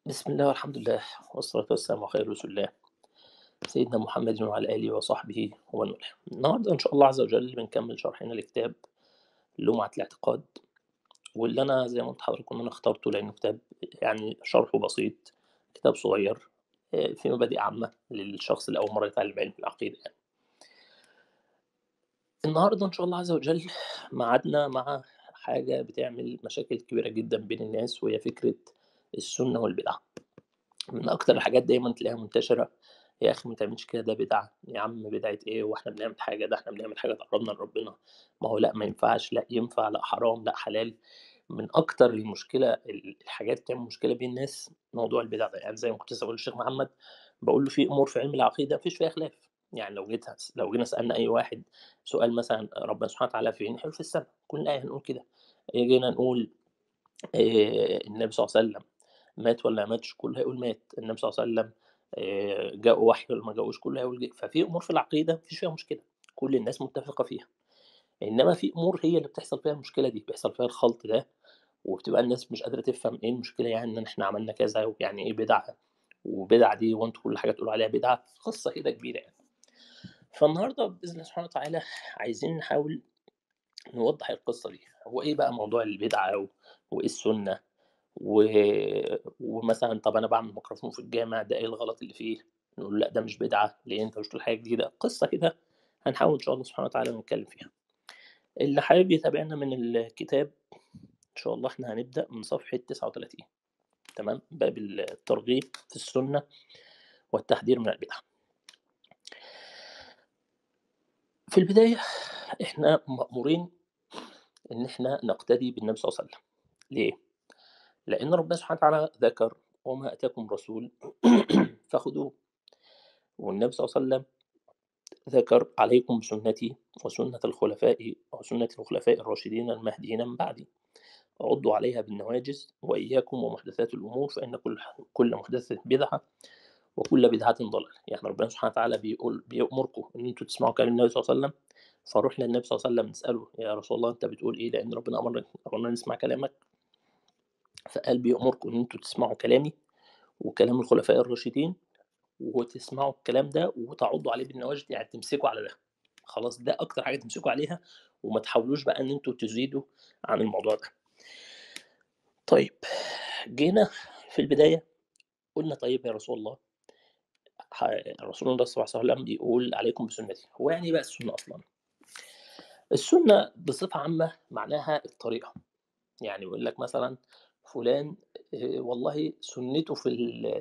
بسم الله والحمد لله والصلاة والسلام على خير رسول الله سيدنا محمد وعلى آله وصحبه ومن والاه. النهارده إن شاء الله عز وجل بنكمل شرحنا لكتاب لمعة الاعتقاد واللي أنا زي ما قلت لحضراتكم إن أنا اخترته لأنه كتاب يعني شرحه بسيط كتاب صغير آه، في مبادئ عامة للشخص اللي أول مرة يتعلم علم العقيدة يعني. النهارده إن شاء الله عز وجل ميعادنا مع حاجة بتعمل مشاكل كبيرة جدا بين الناس وهي فكرة السنة والبدعة. من أكتر الحاجات دايما تلاقيها منتشرة يا أخي ما تعملش كده ده بدعة يا عم بدعة إيه وإحنا بنعمل حاجة ده إحنا بنعمل حاجة تقربنا لربنا ما هو لأ ما ينفعش لأ ينفع لأ حرام لأ حلال من أكتر المشكلة الحاجات اللي بتعمل مشكلة بين الناس موضوع البدع ده يعني زي ما كنت لسه بقول للشيخ محمد بقول له في أمور في علم العقيدة مفيش فيها خلاف يعني لو جيت لو جينا سألنا أي واحد سؤال مثلا ربنا سبحانه وتعالى فين؟ حلو في السماء كل آية هنقول كده جينا نقول آه، النبي صلى الله عليه وسلم مات ولا ما ماتش كله هيقول مات النبي صلى الله عليه وسلم آه، جاءوا وحي ولا ما جاءوش كله هيقول جاء. ففي امور في العقيده مفيش فيها مشكله كل الناس متفقه فيها انما في امور هي اللي بتحصل فيها المشكله دي بيحصل فيها الخلط ده وبتبقى الناس مش قادره تفهم ايه المشكله يعني ان احنا عملنا كذا ويعني ايه بدعه وبدعه دي وانتوا كل حاجه تقولوا عليها بدعه قصه كده كبيره يعني فالنهارده باذن الله سبحانه وتعالى عايزين نحاول نوضح القصه دي هو ايه بقى موضوع البدعه وايه السنه و... ومثلا طب انا بعمل ميكروفون في الجامع ده ايه الغلط اللي فيه نقول لا ده مش بدعه ليه انت مش بتقول حاجه جديده قصه كده هنحاول ان شاء الله سبحانه وتعالى نتكلم فيها اللي حابب يتابعنا من الكتاب ان شاء الله احنا هنبدا من صفحه 39 تمام باب الترغيب في السنه والتحذير من البدع في البدايه احنا مامورين ان احنا نقتدي بالنبي صلى الله عليه وسلم ليه لأن ربنا سبحانه وتعالى ذكر وما أتاكم رسول فخذوه والنبي صلى الله عليه وسلم ذكر عليكم بسنتي وسنة الخلفاء وسنة الخلفاء الراشدين المهديين من بعدي عضوا عليها بالنواجز وإياكم ومحدثات الأمور فإن كل كل محدثة بدعة وكل بدعة ضلالة يعني ربنا سبحانه وتعالى بيقول بيأمركم إن أنتوا تسمعوا كلام النبي صلى الله عليه وسلم فروح للنبي صلى الله عليه وسلم نسأله يا رسول الله أنت بتقول إيه لأن ربنا أمرنا أمرنا نسمع كلامك فقال بيأمركم إن أنتوا تسمعوا كلامي وكلام الخلفاء الراشدين وتسمعوا الكلام ده وتعضوا عليه بالنواجذ يعني تمسكوا على ده خلاص ده أكتر حاجة تمسكوا عليها وما تحاولوش بقى إن أنتوا تزيدوا عن الموضوع ده طيب جينا في البداية قلنا طيب يا رسول الله رسول الله صلى الله عليه وسلم بيقول عليكم بسنتي هو يعني إيه بقى السنة أصلا السنة بصفة عامة معناها الطريقة يعني يقول لك مثلا فلان والله سنته في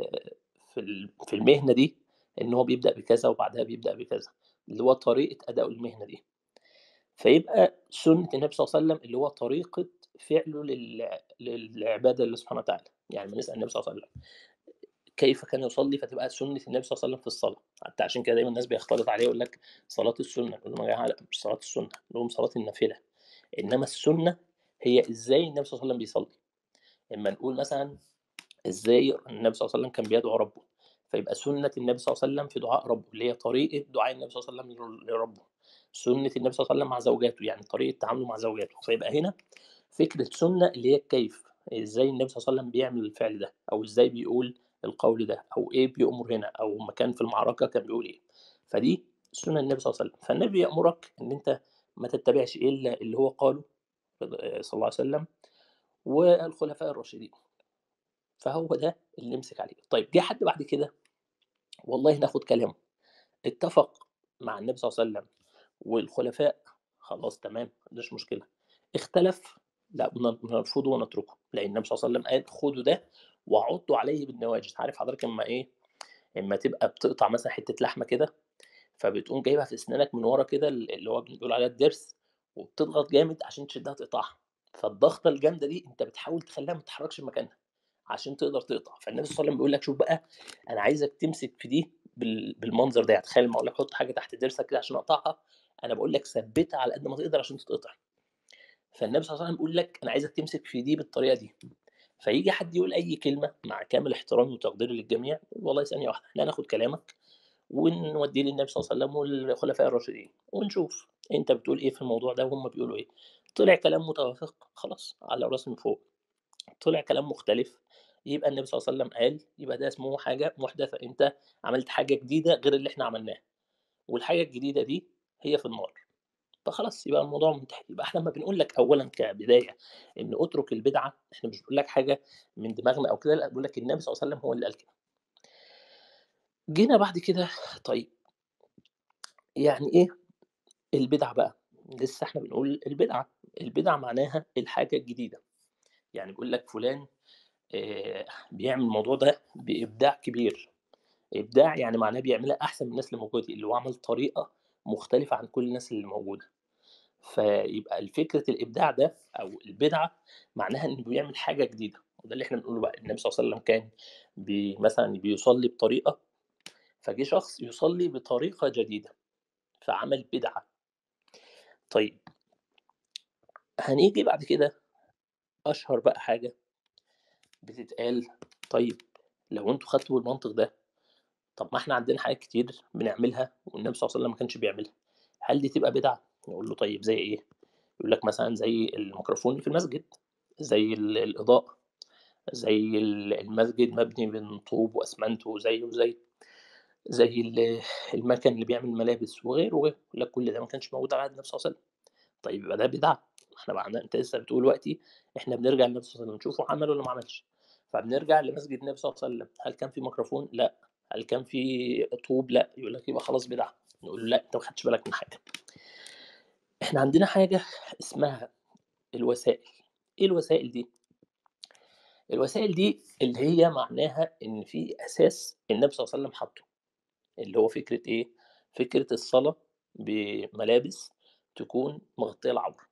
في في المهنة دي إن هو بيبدأ بكذا وبعدها بيبدأ بكذا اللي هو طريقة أداء المهنة دي فيبقى سنة النبي صلى الله عليه وسلم اللي هو طريقة فعله للعبادة لله سبحانه وتعالى يعني بنسأل النبي صلى الله عليه وسلم كيف كان يصلي فتبقى سنة النبي صلى الله عليه وسلم في الصلاة حتى عشان كده دايما الناس بيختلط عليه يقول لك صلاة السنة نقول لهم يا جماعة لا مش صلاة السنة نقول لهم صلاة النافلة إنما السنة هي إزاي النبي صلى الله عليه وسلم بيصلي اما نقول مثلا ازاي النبي صلى الله عليه وسلم كان بيدعو ربه فيبقى سنة النبي صلى الله عليه وسلم في دعاء ربه اللي هي طريقة دعاء النبي صلى الله عليه وسلم لربه سنة النبي صلى الله عليه وسلم مع زوجاته يعني طريقة تعامله مع زوجاته فيبقى هنا فكرة سنة اللي هي الكيف ازاي النبي صلى الله عليه وسلم بيعمل الفعل ده او ازاي بيقول القول ده او ايه بيأمر هنا او مكان في المعركة كان بيقول ايه فدي سنة النبي صلى الله عليه وسلم فالنبي يأمرك ان انت ما تتبعش الا اللي هو قاله صلى الله عليه وسلم والخلفاء الراشدين فهو ده اللي نمسك عليه طيب جه حد بعد كده والله ناخد كلامه اتفق مع النبي صلى الله عليه وسلم والخلفاء خلاص تمام مفيش مشكله اختلف لا نرفضه ونتركه لان النبي صلى الله عليه وسلم قال خدوا ده وعضوا عليه بالنواجذ عارف حضرتك اما ايه اما تبقى بتقطع مثلا حته لحمه كده فبتقوم جايبها في اسنانك من ورا كده اللي هو بنقول عليها الضرس وبتضغط جامد عشان تشدها تقطعها فالضغطه الجامده دي انت بتحاول تخليها ما تتحركش من مكانها عشان تقدر تقطع فالنبي صلى الله عليه وسلم بيقول لك شوف بقى انا عايزك تمسك في دي بالمنظر ده يعني تخيل ما اقول لك حط حاجه تحت ضرسك كده عشان اقطعها انا بقول لك ثبتها على قد ما تقدر عشان تتقطع فالنبي صلى الله عليه وسلم بيقول لك انا عايزك تمسك في دي بالطريقه دي فيجي حد يقول اي كلمه مع كامل احترامي وتقديري للجميع والله ثانيه واحده احنا هناخد كلامك ونوديه للنبي صلى الله عليه وسلم والخلفاء الراشدين ونشوف انت بتقول ايه في الموضوع ده وهم بيقولوا ايه طلع كلام متوافق خلاص على راسي من فوق طلع كلام مختلف يبقى النبي صلى الله عليه وسلم قال يبقى ده اسمه حاجة محدثة أنت عملت حاجة جديدة غير اللي إحنا عملناها والحاجة الجديدة دي هي في النار فخلاص يبقى الموضوع منتهي يبقى احنا لما بنقول لك اولا كبدايه ان اترك البدعه احنا مش بنقول لك حاجه من دماغنا او كده لا بقول لك النبي صلى الله عليه وسلم هو اللي قال كده جينا بعد كده طيب يعني ايه البدعه بقى لسه احنا بنقول البدعه البدعه معناها الحاجه الجديده يعني بيقول لك فلان آه، بيعمل الموضوع ده بابداع كبير ابداع يعني معناه بيعملها احسن من الناس اللي موجوده اللي هو عمل طريقه مختلفه عن كل الناس اللي موجوده فيبقى فكره الابداع ده او البدعه معناها انه بيعمل حاجه جديده وده اللي احنا بنقوله بقى النبي صلى الله عليه وسلم كان بي مثلا بيصلي بطريقه فجه شخص يصلي بطريقه جديده فعمل بدعه طيب هنيجي بعد كده اشهر بقى حاجه بتتقال طيب لو انتوا خدتوا المنطق ده طب ما احنا عندنا حاجات كتير بنعملها والنبي صلى الله عليه وسلم ما كانش بيعملها هل دي تبقى بدعه نقول له طيب زي ايه يقول لك مثلا زي الميكروفون اللي في المسجد زي ال- الاضاءه زي ال- المسجد مبني من طوب واسمنت وزي وزي زي ال- المكن اللي بيعمل ملابس وغيره وغيره يقول لك كل ده ما كانش موجود على عهد النبي صلى الله عليه وسلم طيب يبقى ده بدعه احنا بقى انت لسه بتقول وقتي احنا بنرجع للنبي صلى الله عليه وسلم نشوفه عمل ولا ما عملش فبنرجع لمسجد النبي صلى الله عليه وسلم هل كان في ميكروفون لا هل كان في طوب لا يقول لك يبقى خلاص بدعه نقول له لا انت ما خدتش بالك من حاجه احنا عندنا حاجه اسمها الوسائل ايه الوسائل دي الوسائل دي اللي هي معناها ان في اساس النبي صلى الله عليه وسلم حطه اللي هو فكره ايه فكره الصلاه بملابس تكون مغطيه العوره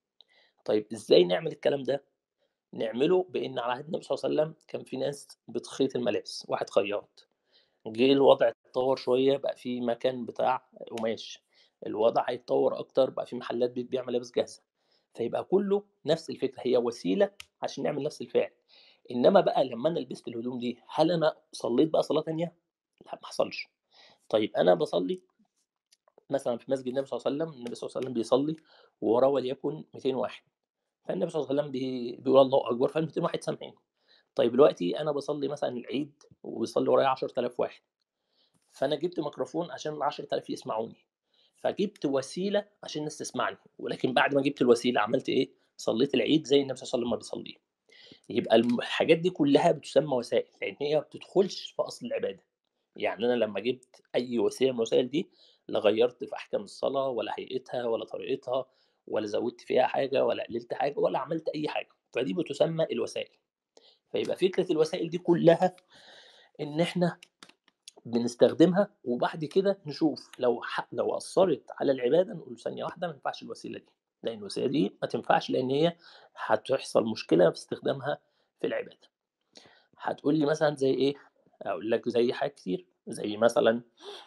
طيب ازاي نعمل الكلام ده نعمله بان على عهد النبي صلى الله عليه وسلم كان في ناس بتخيط الملابس واحد خياط جه الوضع اتطور شويه بقى في مكان بتاع قماش الوضع هيتطور اكتر بقى في محلات بتبيع ملابس جاهزه فيبقى كله نفس الفكره هي وسيله عشان نعمل نفس الفعل انما بقى لما انا لبست الهدوم دي هل انا صليت بقى صلاه تانية لا ما حصلش طيب انا بصلي مثلا في مسجد النبي صلى الله عليه وسلم النبي صلى الله عليه وسلم بيصلي وراه وليكن 200 واحد فالنبي صلى الله عليه وسلم بي... بيقول الله اكبر فال 200 واحد سامعين طيب دلوقتي انا بصلي مثلا العيد وبيصلي ورايا 10000 واحد فانا جبت ميكروفون عشان ال 10000 يسمعوني فجبت وسيله عشان الناس تسمعني ولكن بعد ما جبت الوسيله عملت ايه صليت العيد زي النبي صلى الله عليه وسلم ما بيصليه يبقى الحاجات دي كلها بتسمى وسائل لان هي ما بتدخلش في اصل العباده يعني انا لما جبت اي وسيله من الوسائل دي لا غيرت في احكام الصلاه ولا هيئتها ولا طريقتها ولا زودت فيها حاجه ولا قللت حاجه ولا عملت اي حاجه فدي بتسمى الوسائل فيبقى فكره الوسائل دي كلها ان احنا بنستخدمها وبعد كده نشوف لو ح... لو اثرت على العباده نقول ثانيه واحده ما ينفعش الوسيله دي لان الوسيله دي ما تنفعش لان هي هتحصل مشكله في استخدامها في العباده هتقول لي مثلا زي ايه اقول لك زي حاجات كتير زي مثلا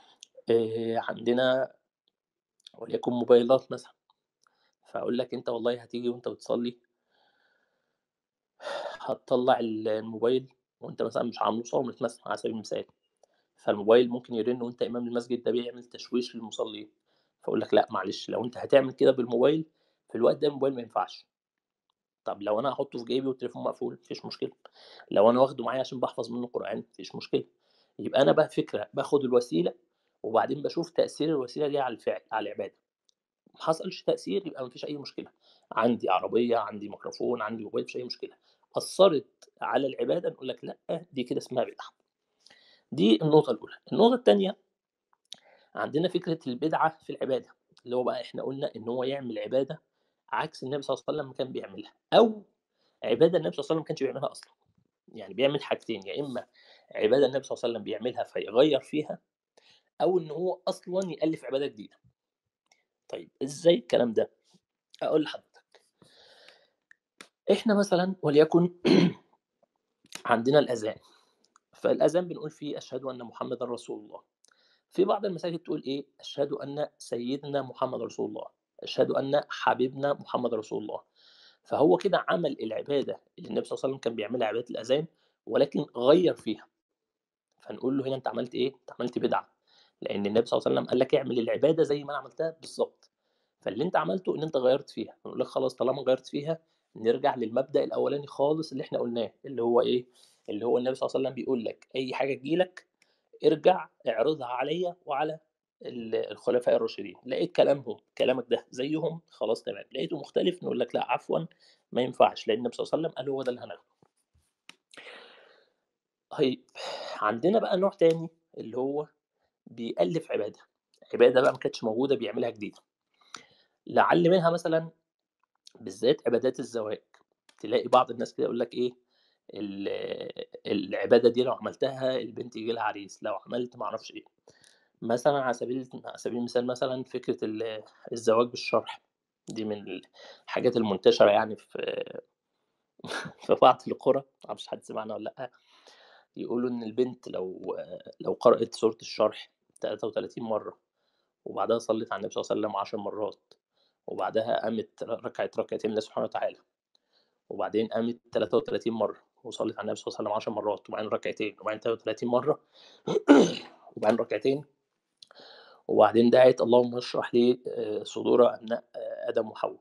إيه عندنا وليكن موبايلات مثلا فاقول لك انت والله هتيجي وانت بتصلي هتطلع الموبايل وانت مثلا مش عامله صامت مثلا على سبيل المثال فالموبايل ممكن يرن وانت امام المسجد ده بيعمل تشويش للمصلين فاقول لك لا معلش لو انت هتعمل كده بالموبايل في الوقت ده الموبايل ما ينفعش طب لو انا هحطه في جيبي والتليفون مقفول مفيش مشكله لو انا واخده معايا عشان بحفظ منه قران مفيش مشكله يبقى انا بقى فكره باخد الوسيله وبعدين بشوف تاثير الوسيله دي على الفعل على العباده ما حصلش تاثير يبقى مفيش اي مشكله عندي عربيه عندي ميكروفون عندي موبايل مفيش اي مشكله اثرت على العباده نقول لك لا دي كده اسمها بدعه دي النقطه الاولى النقطه الثانيه عندنا فكره البدعه في العباده اللي هو بقى احنا قلنا ان هو يعمل عباده عكس النبي صلى الله عليه وسلم كان بيعملها او عباده النبي صلى الله عليه وسلم ما كانش بيعملها اصلا يعني بيعمل حاجتين يا اما عباده النبي صلى الله عليه وسلم بيعملها فيغير فيها او ان هو اصلا يالف عباده جديده طيب ازاي الكلام ده اقول لحضرتك احنا مثلا وليكن عندنا الاذان فالاذان بنقول فيه اشهد ان محمدا رسول الله في بعض المساجد تقول ايه اشهد ان سيدنا محمد رسول الله اشهد ان حبيبنا محمد رسول الله فهو كده عمل العباده اللي النبي صلى الله عليه وسلم كان بيعملها عباده الاذان ولكن غير فيها فنقول له هنا انت عملت ايه انت عملت بدعه لان النبي صلى الله عليه وسلم قال لك اعمل العباده زي ما انا عملتها بالظبط فاللي انت عملته ان انت غيرت فيها نقول لك خلاص طالما غيرت فيها نرجع للمبدا الاولاني خالص اللي احنا قلناه اللي هو ايه اللي هو النبي صلى الله عليه وسلم بيقول لك أي حاجة تجي لك ارجع اعرضها عليا وعلى الخلفاء الراشدين لقيت كلامهم كلامك ده زيهم خلاص تمام لقيته مختلف نقول لك لا عفوا ما ينفعش لان النبي صلى الله عليه وسلم قال هو ده اللي هناخده طيب عندنا بقى نوع تاني اللي هو بيألف عبادة عبادة بقى ما كانتش موجودة بيعملها جديدة لعل منها مثلا بالذات عبادات الزواج تلاقي بعض الناس كده يقول لك ايه العبادة دي لو عملتها البنت يجي لها عريس لو عملت ما اعرفش ايه مثلا على سبيل على سبيل المثال مثلا فكرة الزواج بالشرح دي من الحاجات المنتشرة يعني في في بعض القرى معرفش حد سمعنا ولا لأ يقولوا إن البنت لو لو قرأت سورة الشرح 33 مرة وبعدها صلت على النبي صلى الله عليه وسلم 10 مرات وبعدها قامت ركعت ركعتين لله سبحانه وتعالى وبعدين قامت 33 مرة وصلت على النبي صلى الله عليه وسلم 10 مرات وبعدين ركعتين وبعدين 33 مرة وبعدين ركعتين وبعدين دعت اللهم اشرح لي صدور ابناء ادم وحواء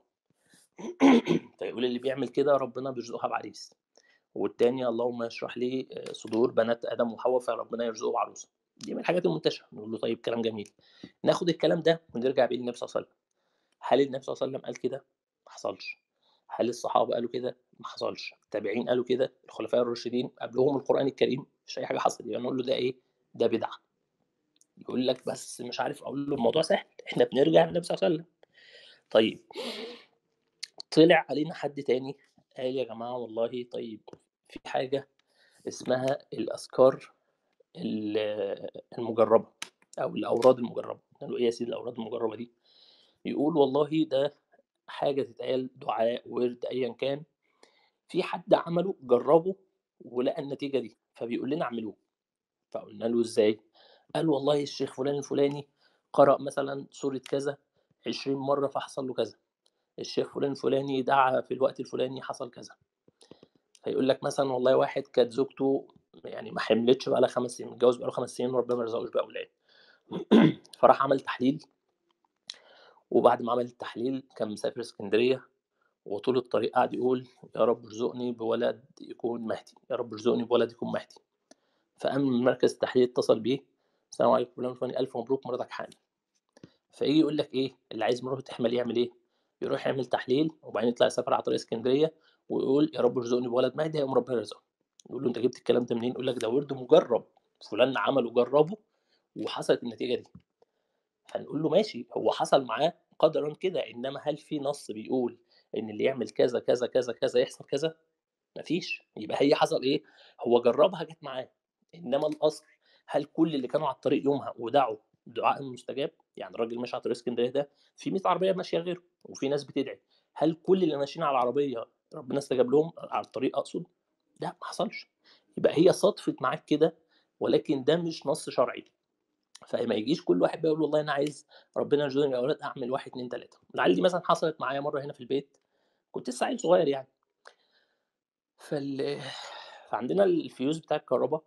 فيقول اللي بيعمل كده ربنا بيرزقها بعريس والتاني اللهم اشرح لي صدور بنات ادم وحواء فربنا يرزقه بعروسه دي من الحاجات المنتشره نقول له طيب كلام جميل ناخد الكلام ده ونرجع بيه للنبي صلى الله عليه وسلم هل النبي صلى الله عليه وسلم قال كده ما حصلش هل الصحابه قالوا كده ما حصلش التابعين قالوا كده الخلفاء الراشدين قبلهم القران الكريم مش اي حاجه حصلت يبقى نقول له ده ايه ده بدعه يقول لك بس مش عارف اقول له الموضوع سهل احنا بنرجع للنبي صلى الله عليه وسلم طيب طلع علينا حد تاني قال يا جماعه والله طيب في حاجه اسمها الاذكار المجربه او الاوراد المجربه قالوا ايه يا سيدي الاوراد المجربه دي يقول والله ده حاجه تتقال دعاء ورد ايا كان في حد عمله جربه ولقى النتيجه دي فبيقول لنا اعملوه فقلنا له ازاي قال والله الشيخ فلان الفلاني قرأ مثلا سورة كذا عشرين مرة فحصل له كذا الشيخ فلان الفلاني دعا في الوقت الفلاني حصل كذا فيقول لك مثلا والله واحد كانت زوجته يعني ما حملتش بقى لها خمس سنين متجوز بقى له خمس سنين وربنا ما رزقوش بأولاد فراح عمل تحليل وبعد ما عمل التحليل كان مسافر اسكندرية وطول الطريق قاعد يقول يا رب ارزقني بولد يكون مهدي يا رب ارزقني بولد يكون مهدي فقام مركز التحليل اتصل بيه السلام عليكم فلان فلاني الف مبروك مراتك حامل فيجي يقول لك ايه اللي عايز مراته تحمل يعمل ايه يروح يعمل تحليل وبعدين يطلع يسافر على طريق اسكندريه ويقول يا رب ارزقني بولد مهدي هيقوم ربنا يرزقه يقول له انت جبت الكلام ده منين يقول لك ده ورد مجرب فلان عمله جربه وحصلت النتيجه دي فنقول له ماشي هو حصل معاه قدرا كده انما هل في نص بيقول ان اللي يعمل كذا كذا كذا كذا يحصل كذا مفيش يبقى هي حصل ايه هو جربها جت معاه انما الاصل هل كل اللي كانوا على الطريق يومها ودعوا دعاء مستجاب يعني الراجل ماشي على طريق اسكندريه ده في 100 عربيه ماشيه غيره وفي ناس بتدعي هل كل اللي ماشيين على العربيه ربنا استجاب لهم على الطريق اقصد لا ما حصلش يبقى هي صدفت معاك كده ولكن ده مش نص شرعي فما يجيش كل واحد بيقول والله انا عايز ربنا يرزقني اولاد اعمل واحد اتنين تلاته لعل دي مثلا حصلت معايا مره هنا في البيت كنت لسه عيل صغير يعني فال فعندنا الفيوز بتاع الكهرباء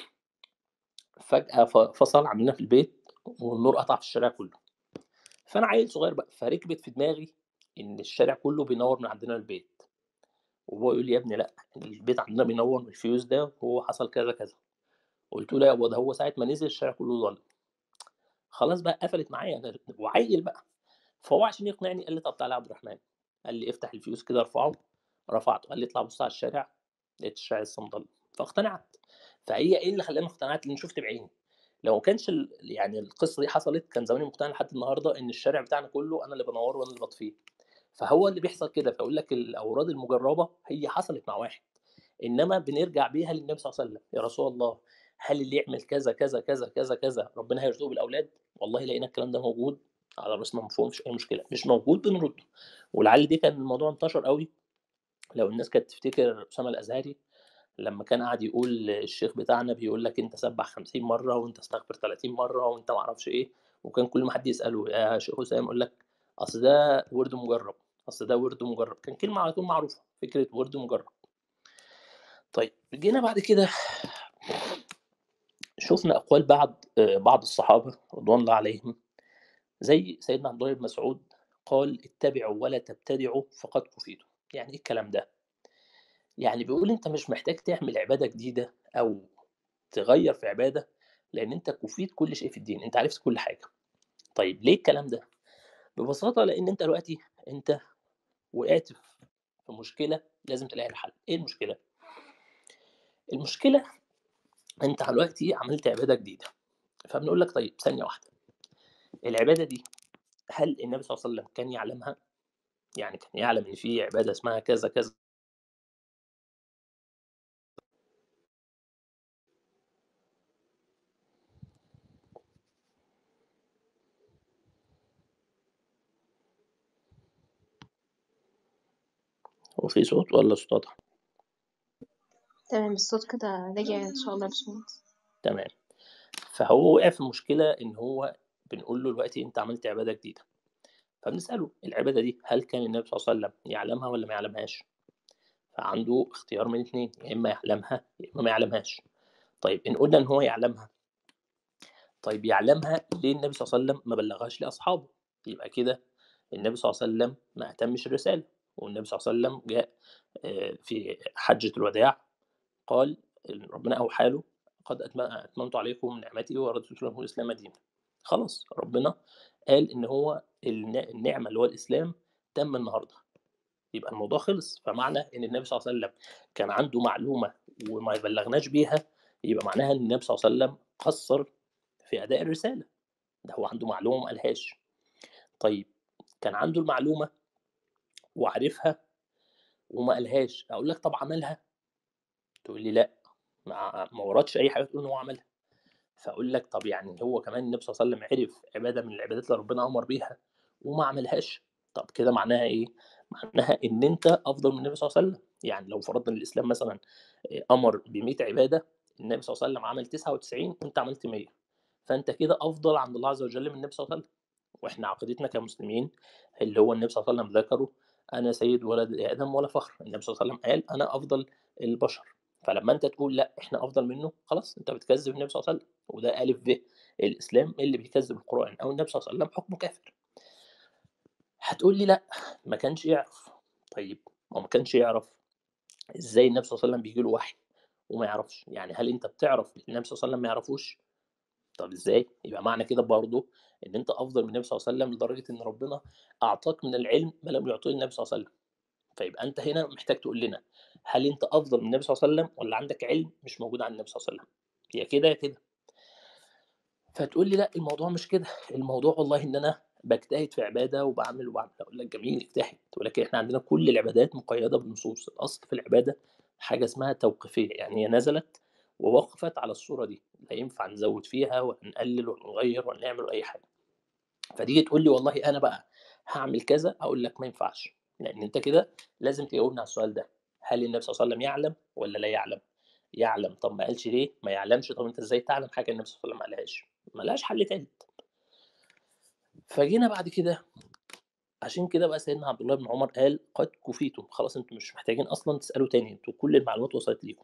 فجأة فصل عندنا في البيت والنور قطع في الشارع كله فأنا عيل صغير بقى فركبت في دماغي إن الشارع كله بينور من عندنا البيت وهو يقول لي يا ابني لا البيت عندنا بينور من الفيوز ده وهو حصل كذا كذا قلت له لا يا ده هو ساعة ما نزل الشارع كله ضل خلاص بقى قفلت معايا انا وعيل بقى فهو عشان يقنعني قال لي طب تعالى يا عبد الرحمن قال لي افتح الفيوز كده ارفعه رفعته قال لي اطلع بص على الشارع لقيت الشارع لسه مضلم فاقتنعت فهي ايه اللي خلاني اقتنعت لان شفت بعيني لو ما كانش يعني القصه دي حصلت كان زماني مقتنع لحد النهارده ان الشارع بتاعنا كله انا اللي بنوره وانا اللي بطفيه فهو اللي بيحصل كده فاقول لك الاوراد المجربه هي حصلت مع واحد انما بنرجع بيها للنبي صلى الله عليه وسلم يا رسول الله هل اللي يعمل كذا كذا كذا كذا كذا ربنا هيرزقه بالاولاد والله لقينا الكلام ده موجود على راسنا ما فيهمش اي مشكله مش موجود بنرده ولعل دي كان الموضوع انتشر قوي لو الناس كانت تفتكر اسامه الازهري لما كان قاعد يقول الشيخ بتاعنا بيقول لك انت سبح 50 مره وانت استغفر 30 مره وانت ما اعرفش ايه وكان كل ما حد يساله يا شيخ حسام يقول لك اصل ده ورد مجرب اصل ده ورد مجرب كان كلمه على طول معروفه فكره ورد مجرب طيب جينا بعد كده شفنا اقوال بعض بعض الصحابه رضوان الله عليهم زي سيدنا عبد الله بن مسعود قال اتبعوا ولا تبتدعوا فقد كفيتم يعني ايه الكلام ده يعني بيقول أنت مش محتاج تعمل عبادة جديدة أو تغيّر في عبادة، لإن أنت كُفيت كل شيء في الدين، أنت عرفت كل حاجة. طيب ليه الكلام ده؟ ببساطة لإن أنت دلوقتي أنت وقعت في مشكلة لازم تلاقي لها حل، إيه المشكلة؟ المشكلة أنت دلوقتي عملت عبادة جديدة، فبنقول لك طيب ثانية واحدة، العبادة دي هل النبي صلى الله عليه وسلم كان يعلمها؟ يعني كان يعلم إن في عبادة اسمها كذا، كذا؟ هو في صوت والّا الصوت قطع؟ تمام الصوت كده رجع إن شاء الله يا باشمهندس. تمام. فهو وقع في مشكلة إن هو بنقول له دلوقتي أنت عملت عبادة جديدة، فبنسأله العبادة دي هل كان النبي صلى الله عليه وسلم يعلمها والّا ما يعلمهاش؟ فعنده اختيار من 2 يا إما يعلمها يا إما ما يعلمهاش. طيب إن قُلنا إن هو يعلمها طيب يعلمها ليه النبي صلى الله عليه وسلم ما بلّغهاش لأصحابه؟ يبقى كده النبي صلى الله عليه وسلم ما أتمّش الرسالة، والنبي صلى الله عليه وسلم جاء آآ في حجة الوداع قال إن ربنا أوحى له قد أتم أتممت عليكم نعمتي ورضيت لكم الإسلام دينًا. خلاص ربنا قال إن هو الن النعمة اللي هو الإسلام تم النهارده. يبقى الموضوع خلص، فمعنى إن النبي صلى الله عليه وسلم كان عنده معلومة وما بلّغناش بيها، يبقى معناها إن النبي صلى الله عليه وسلم قصّر في أداء الرسالة، ده هو عنده معلومة وما قالهاش. طيب كان عنده المعلومة وعارفها وما قالهاش، أقول لك طب عملها؟ تقول لي لأ، ما ما وردش أي حاجة تقول إن هو عملها. فأقول لك طب يعني هو كمان النبي صلى الله عليه وسلم عرف عبادة من العبادات اللي ربنا أمر بيها وما عملهاش، طب كده معناها إيه؟ معناها إن أنت أفضل من النبي صلى الله عليه وسلم، يعني لو فرضنا إن الإسلام مثلًا آآ أمر ب100 عبادة، النبي صلى الله عليه وسلم عمل 99 وأنت عملت 100 فأنت كده أفضل عند الله عز وجل من النبي صلى الله عليه وسلم. وإحنا عقيدتنا كمسلمين اللي هو النبي صلى الله عليه وسلم ذكره أنا سيد ولد آدم ولا فخر، النبي صلى الله عليه وسلم قال أنا أفضل البشر، فلمّا أنت تقول لأ إحنا أفضل منه، خلاص أنت بتكذب النبي صلى الله عليه وسلم، وده ألِف ب الإسلام اللي بيكذب القرآن أو النبي صلى الله عليه وسلم حكمه كافر. هتقول لي لأ ما كانش يعرف، طيب ما هو ما كانش يعرف، إزاي النبي صلى الله عليه وسلم بييجي له وحي وما يعرفش؟ يعني هل أنت بتعرف اللي النبي صلى الله عليه وسلم ما يعرفوش؟ طب إزاي؟ يبقى معنى كده برضه إن أنت أفضل من النبي صلى الله عليه وسلم لدرجة إن ربنا أعطاك من العلم ما لم يعطيه النبي صلى الله عليه وسلم. فيبقى أنت هنا محتاج تقول لنا هل أنت أفضل من النبي صلى الله عليه وسلم والّا عندك علم مش موجود عند النبي صلى الله عليه وسلم؟ يا كده يا كده. فتقول لي لأ الموضوع مش كده، الموضوع والله إن أنا باجتهد في عبادة وباعمل وباعمل، أقول لك جميل اجتهد، ولكن إحنا عندنا كل العبادات مقيدة بالنصوص، الأصل في العبادة حاجة اسمها توقيفية، يعني هي نزلت ووقفت على الصورة دي، لا ينفع نزوّد فيها ولا نقلل ولا نغيّر ولا نعمل أي حاجة. فتيجي تقول لي والله أنا بقى هاعمل كذا، أقول لك ما ينفعش، لإن أنت كده لازم تجاوبني على السؤال ده، هل النبي صلى الله عليه وسلم يعلم والّا لا يعلم؟ يعلم، طب ما قالش ليه؟ ما يعلمش، طب أنت إزاي تعلم حاجة النبي صلى الله عليه وسلم ما قالهاش؟ ما لهاش حل تالت. فجينا بعد كده عشان كده بقى سيدنا عبد الله بن عمر قال قد كُفيتم، خلاص أنتم مش محتاجين أصلًا تسألوا تاني، أنتم كل المعلومات وصلت ليكم.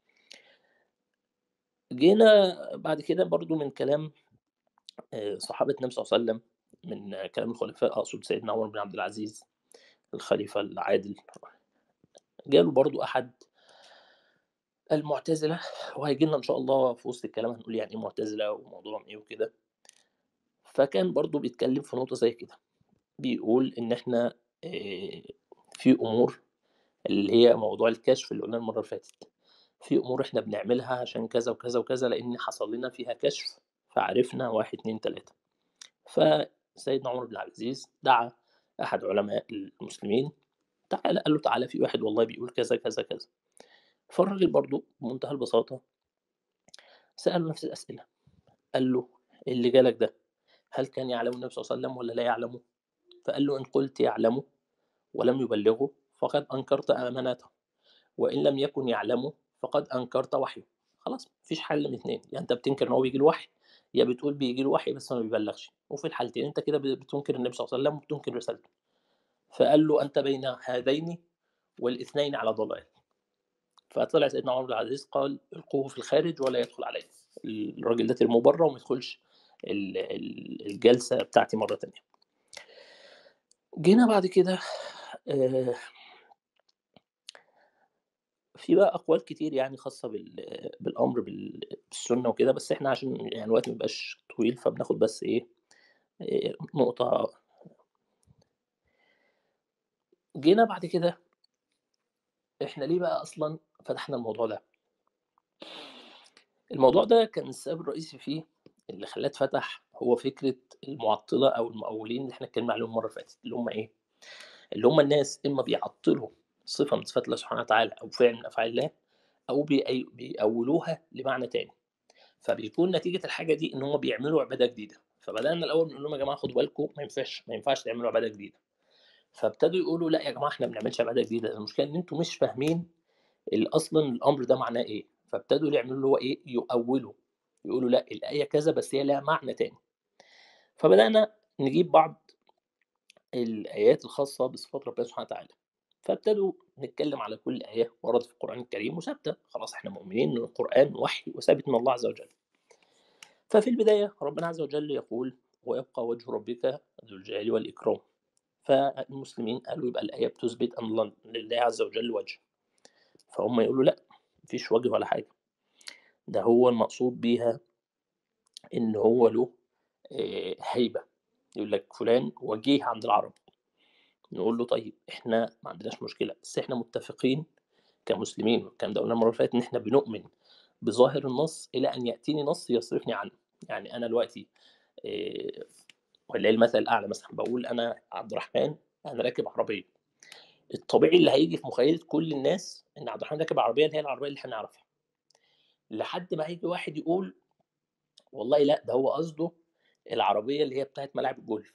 جينا بعد كده برضه من كلام آآ صحابة النبي صلى الله عليه وسلم، من كلام الخلفاء أقصد سيدنا عمر بن عبد العزيز الخليفة العادل، جاله برضه أحد المعتزلة وهييجي لنا إن شاء الله في وسط الكلام هنقول يعني إيه معتزلة وموضوعهم إيه وكده. فكان برضه بيتكلم في نقطة زي كده، بيقول إن إحنا آآ في أمور اللي هي موضوع الكشف اللي قلناه المرة اللي فاتت، في أمور إحنا بنعملها عشان كذا وكذا وكذا لإن حصل لنا فيها كشف فعرفنا 1، 2، 3 فسيدنا عمر بن عبد العزيز دعا أحد علماء المسلمين، تعالَ قال له تعالَ في واحد والله بيقول كذا، كذا، كذا. فالراجل برضه بمنتهى البساطة سأله نفس الأسئلة، قال له: "اللي جالك ده هل كان يعلمه النبي صلى الله عليه وسلم والّا لا يعلمه؟" فقال له: "إن قلت يعلمه ولم يبلغه فقد أنكرت أمانته، وإن لم يكن يعلمه فقد أنكرت وحيه." خلاص ما فيش حل من 2 يا أنت بتنكر إن هو بييجي له وحي، يا بتقول بييجي له وحي بس ما بيبلغش، وفي الحالتين أنت كده ب بتنكر النبي صلى الله عليه وسلم وبتنكر رسالته. فقال له: "أنت بين هذين والاثنين على ضلال." فطلع سيدنا عمر بن عبد العزيز قال: "القوه في الخارج ولا يدخل عليّا." الراجل ده ترموه برّه وما يدخلش ال ال الجلسة بتاعتي مرة تانية. جينا بعد كده آآ في بقى أقوال كتير يعني خاصة بال بالأمر بال بالسُنّة وكده، بس إحنا عشان يعني الوقت ما يبقاش طويل، فبناخد بس إيه، آآ نقطة جينا بعد كده إحنا ليه بقى أصلًا فتحنا الموضوع ده؟ الموضوع ده كان السبب الرئيسي فيه اللي خلّاه اتفتح هو فكرة المُعطِّلة أو المؤوّلين اللي إحنا اتكلمنا عليهم المرّة اللي فاتت، اللي هم إيه، اللي هم الناس إمّا بيعطّلوا صفة من صفات الله سبحانه وتعالى أو فعل من أفعال الله أو بيأي بيأوّلوها لمعنى تاني، فبيكون نتيجة الحاجة دي إن هم بيعملوا عبادة جديدة، فبدأنا الأول نقول لهم يا جماعة خدوا بالكم ما ينفعش ما ينفعش تعملوا عبادة جديدة، فابتدوا يقولوا لأ يا جماعة إحنا ما بنعملش عبادة جديدة، المشكلة إن أنتم مش فاهمين ال أصلًا الأمر ده معناه إيه، فابتدوا يعملوا اللي هو إيه، يؤوّلوا، يقولوا لأ الآية كذا بس هي ليها معنى تاني. فبدأنا نجيب بعض الآيات الخاصة بصفات ربنا سبحانه وتعالى، فابتدوا نتكلم على كل آية وردت في القرآن الكريم وثابتة، خلاص إحنا مؤمنين إن القرآن وحي وثابت من الله عز وجل. ففي البداية ربنا عز وجل يقول: "ويبقى وجه ربك ذو الجلال والإكرام." فالمسلمين قالوا يبقى الآية بتثبت أن الله لله عز وجل وجه، فهُم يقولوا لأ، ما فيش وجه ولا حاجة، ده هو المقصود بيها إن هو له آآ هيبة، يقول لك فلان وجيه عند العرب، نقول له طيب إحنا ما عندناش مشكلة، بس إحنا متفقين كمسلمين والكلام ده قُلناه المرّة اللي فاتت إن إحنا بنؤمن بظاهر النص إلى أن يأتيني نص يصرفني عنه، يعني أنا دلوقتي آآ ولله المثل الأعلى مثلًا، باقول أنا عبد الرحمن أنا راكب عربية، الطبيعي اللي هييجي في مخيلة كل الناس إن عبد الرحمن راكب عربية اللي هي العربية اللي إحنا نعرفها، لحد ما هييجي واحد يقول والله لأ ده هو قصده العربية اللي هي بتاعة ملاعب الجولف،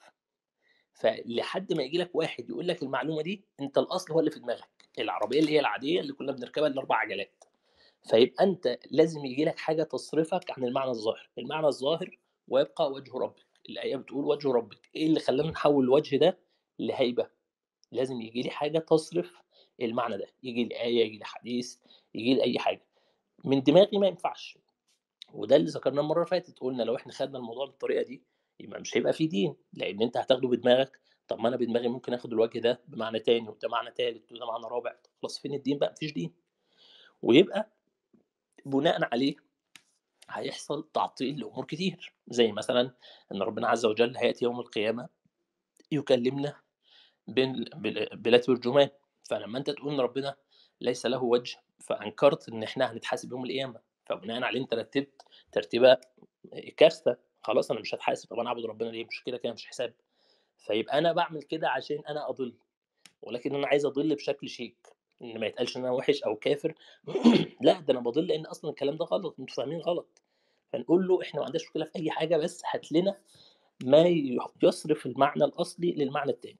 فلحد ما ييجي لك واحد يقول لك المعلومة دي، أنت الأصل هو اللي في دماغك، العربية اللي هي العادية اللي كنا بنركبها ال4 عجلات، فيبقى أنت لازم ييجي لك حاجة تصرفك عن المعنى الظاهر، المعنى الظاهر ويبقى وجه ربك، الآية بتقول وجه ربك، إيه اللي خلّانا نحوّل الوجه ده لهيبة؟ لازم ييجي لي حاجة تصرف المعنى ده، ييجي لي آية، ييجي لي حديث، ييجي لي أي حاجة، من دماغي ما ينفعش، وده اللي ذكرناه المرّة اللي فاتت، قُلنا لو إحنا خدنا الموضوع بالطريقة دي يبقى مش هيبقى في دين، لإن أنت هتاخده بدماغك، طب ما أنا بدماغي ممكن آخد الوجه ده بمعنى تاني وده معنى تالت وده معنى رابع، طب خلاص فين الدين بقى؟ ما فيش دين، ويبقى بناءً عليه هيحصل تعطيل لأمور كتير، زي مثلًا إن ربنا عز وجل هيأتي يوم القيامة يكلمنا بال بال بلا ترجمان، فلمّا أنت تقول إن ربنا ليس له وجه، فأنكرت إن إحنا هنتحاسب يوم القيامة، فبناءً عليه أنت رتّبت ترتيبة كارثة، خلاص أنا مش هاتحاسب، طب أنا أعبد ربنا ليه؟ مش كده، كده ما فيش حساب، فيبقى أنا باعمل كده عشان أنا أضِل، ولكن أنا عايز أضِل بشكل شيك، إن ما يتقالش إن أنا وِحِش أو كافر، لأ ده أنا باضِل لإن أصلًا الكلام ده غلط، أنتم فاهمين غلط، فنقول له إحنا ما عندناش مشكلة في أي حاجة بس هات لنا ما ي يصرف المعنى الأصلي للمعنى التاني.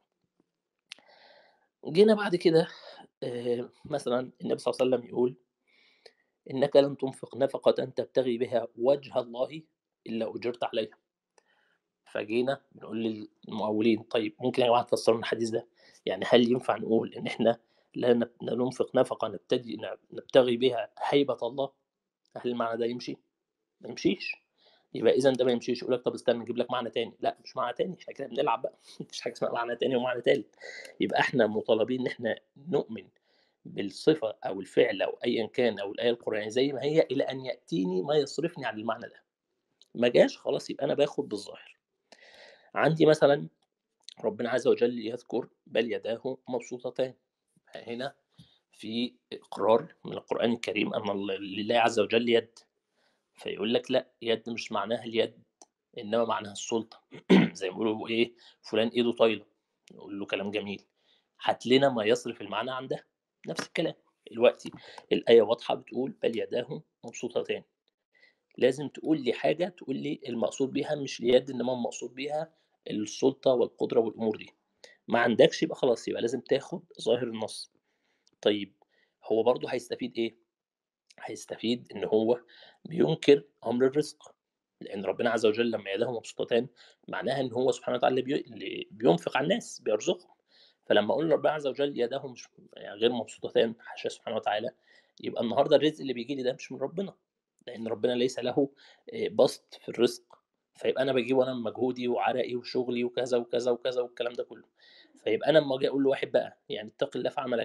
جينا بعد كده آآ مثلًا النبي صلى الله عليه وسلم يقول: "إنك لن تنفق نفقةً تبتغي بها وجه الله إلا أُجرت عليها." فجينا بنقول للمؤوّلين طيب ممكن يا جماعة تفسّروا لنا الحديث ده، يعني هل ينفع نقول إن إحنا لا نب لا ننفق نفقة نبتدي ن نبتغي بها هيبة الله، هل المعنى ده يمشي؟ ما يمشيش، يبقى إذًا ده ما يمشيش، يقول لك طب استنى نجيب لك معنى تاني، لأ مش معنى تاني، إحنا كده بنلعب بقى، ما فيش حاجة اسمها معنى تاني ومعنى تالت، يبقى إحنا مطالبين إن إحنا نؤمن بالصفة أو الفعل أو أيًا كان أو الآية القرآنية زي ما هي إلى أن يأتيني ما يصرفني عن المعنى ده، ما جاش خلاص يبقى أنا باخد بالظاهر. عندي مثلًا ربنا عز وجل يذكر بل يداه مبسوطتان، هنا في إقرار من القرآن الكريم أن ال لله عز وجل يد، فيقول لك لأ يد مش معناها اليد، إنما معناها السُلطة، زي ما بيقولوا إيه فلان إيده طايلة، نقول له كلام جميل، هات لنا ما يصرف المعنى عن ده، نفس الكلام، دلوقتي الآية واضحة بتقول بل يداه مبسوطتان، لازم تقول لي حاجة تقول لي المقصود بيها مش اليد إنما المقصود بيها السُلطة والقدرة والأمور دي، ما عندكش يبقى خلاص يبقى لازم تاخد ظاهر النص. طيب هو برضه هيستفيد إيه؟ هيستفيد إن هو بينكر أمر الرزق، لإن ربنا عز وجل لمّا يداه مبسوطتان معناها إن هو سبحانه وتعالى اللي بي اللي بينفق على الناس، بيرزقهم، فلمّا أقول ربنا عز وجل يداه مش يعني غير مبسوطتان حاشاه سبحانه وتعالى، يبقى النهارده الرزق اللي بييجي لي ده مش من ربنا، لإن ربنا ليس له آآ بسط في الرزق، فيبقى أنا باجيبه أنا بمجهودي وعرقي وشغلي وكذا، وكذا، وكذا والكلام ده كله، فيبقى أنا أمّا آجي أقول لواحد بقى يعني اتق الله في عملك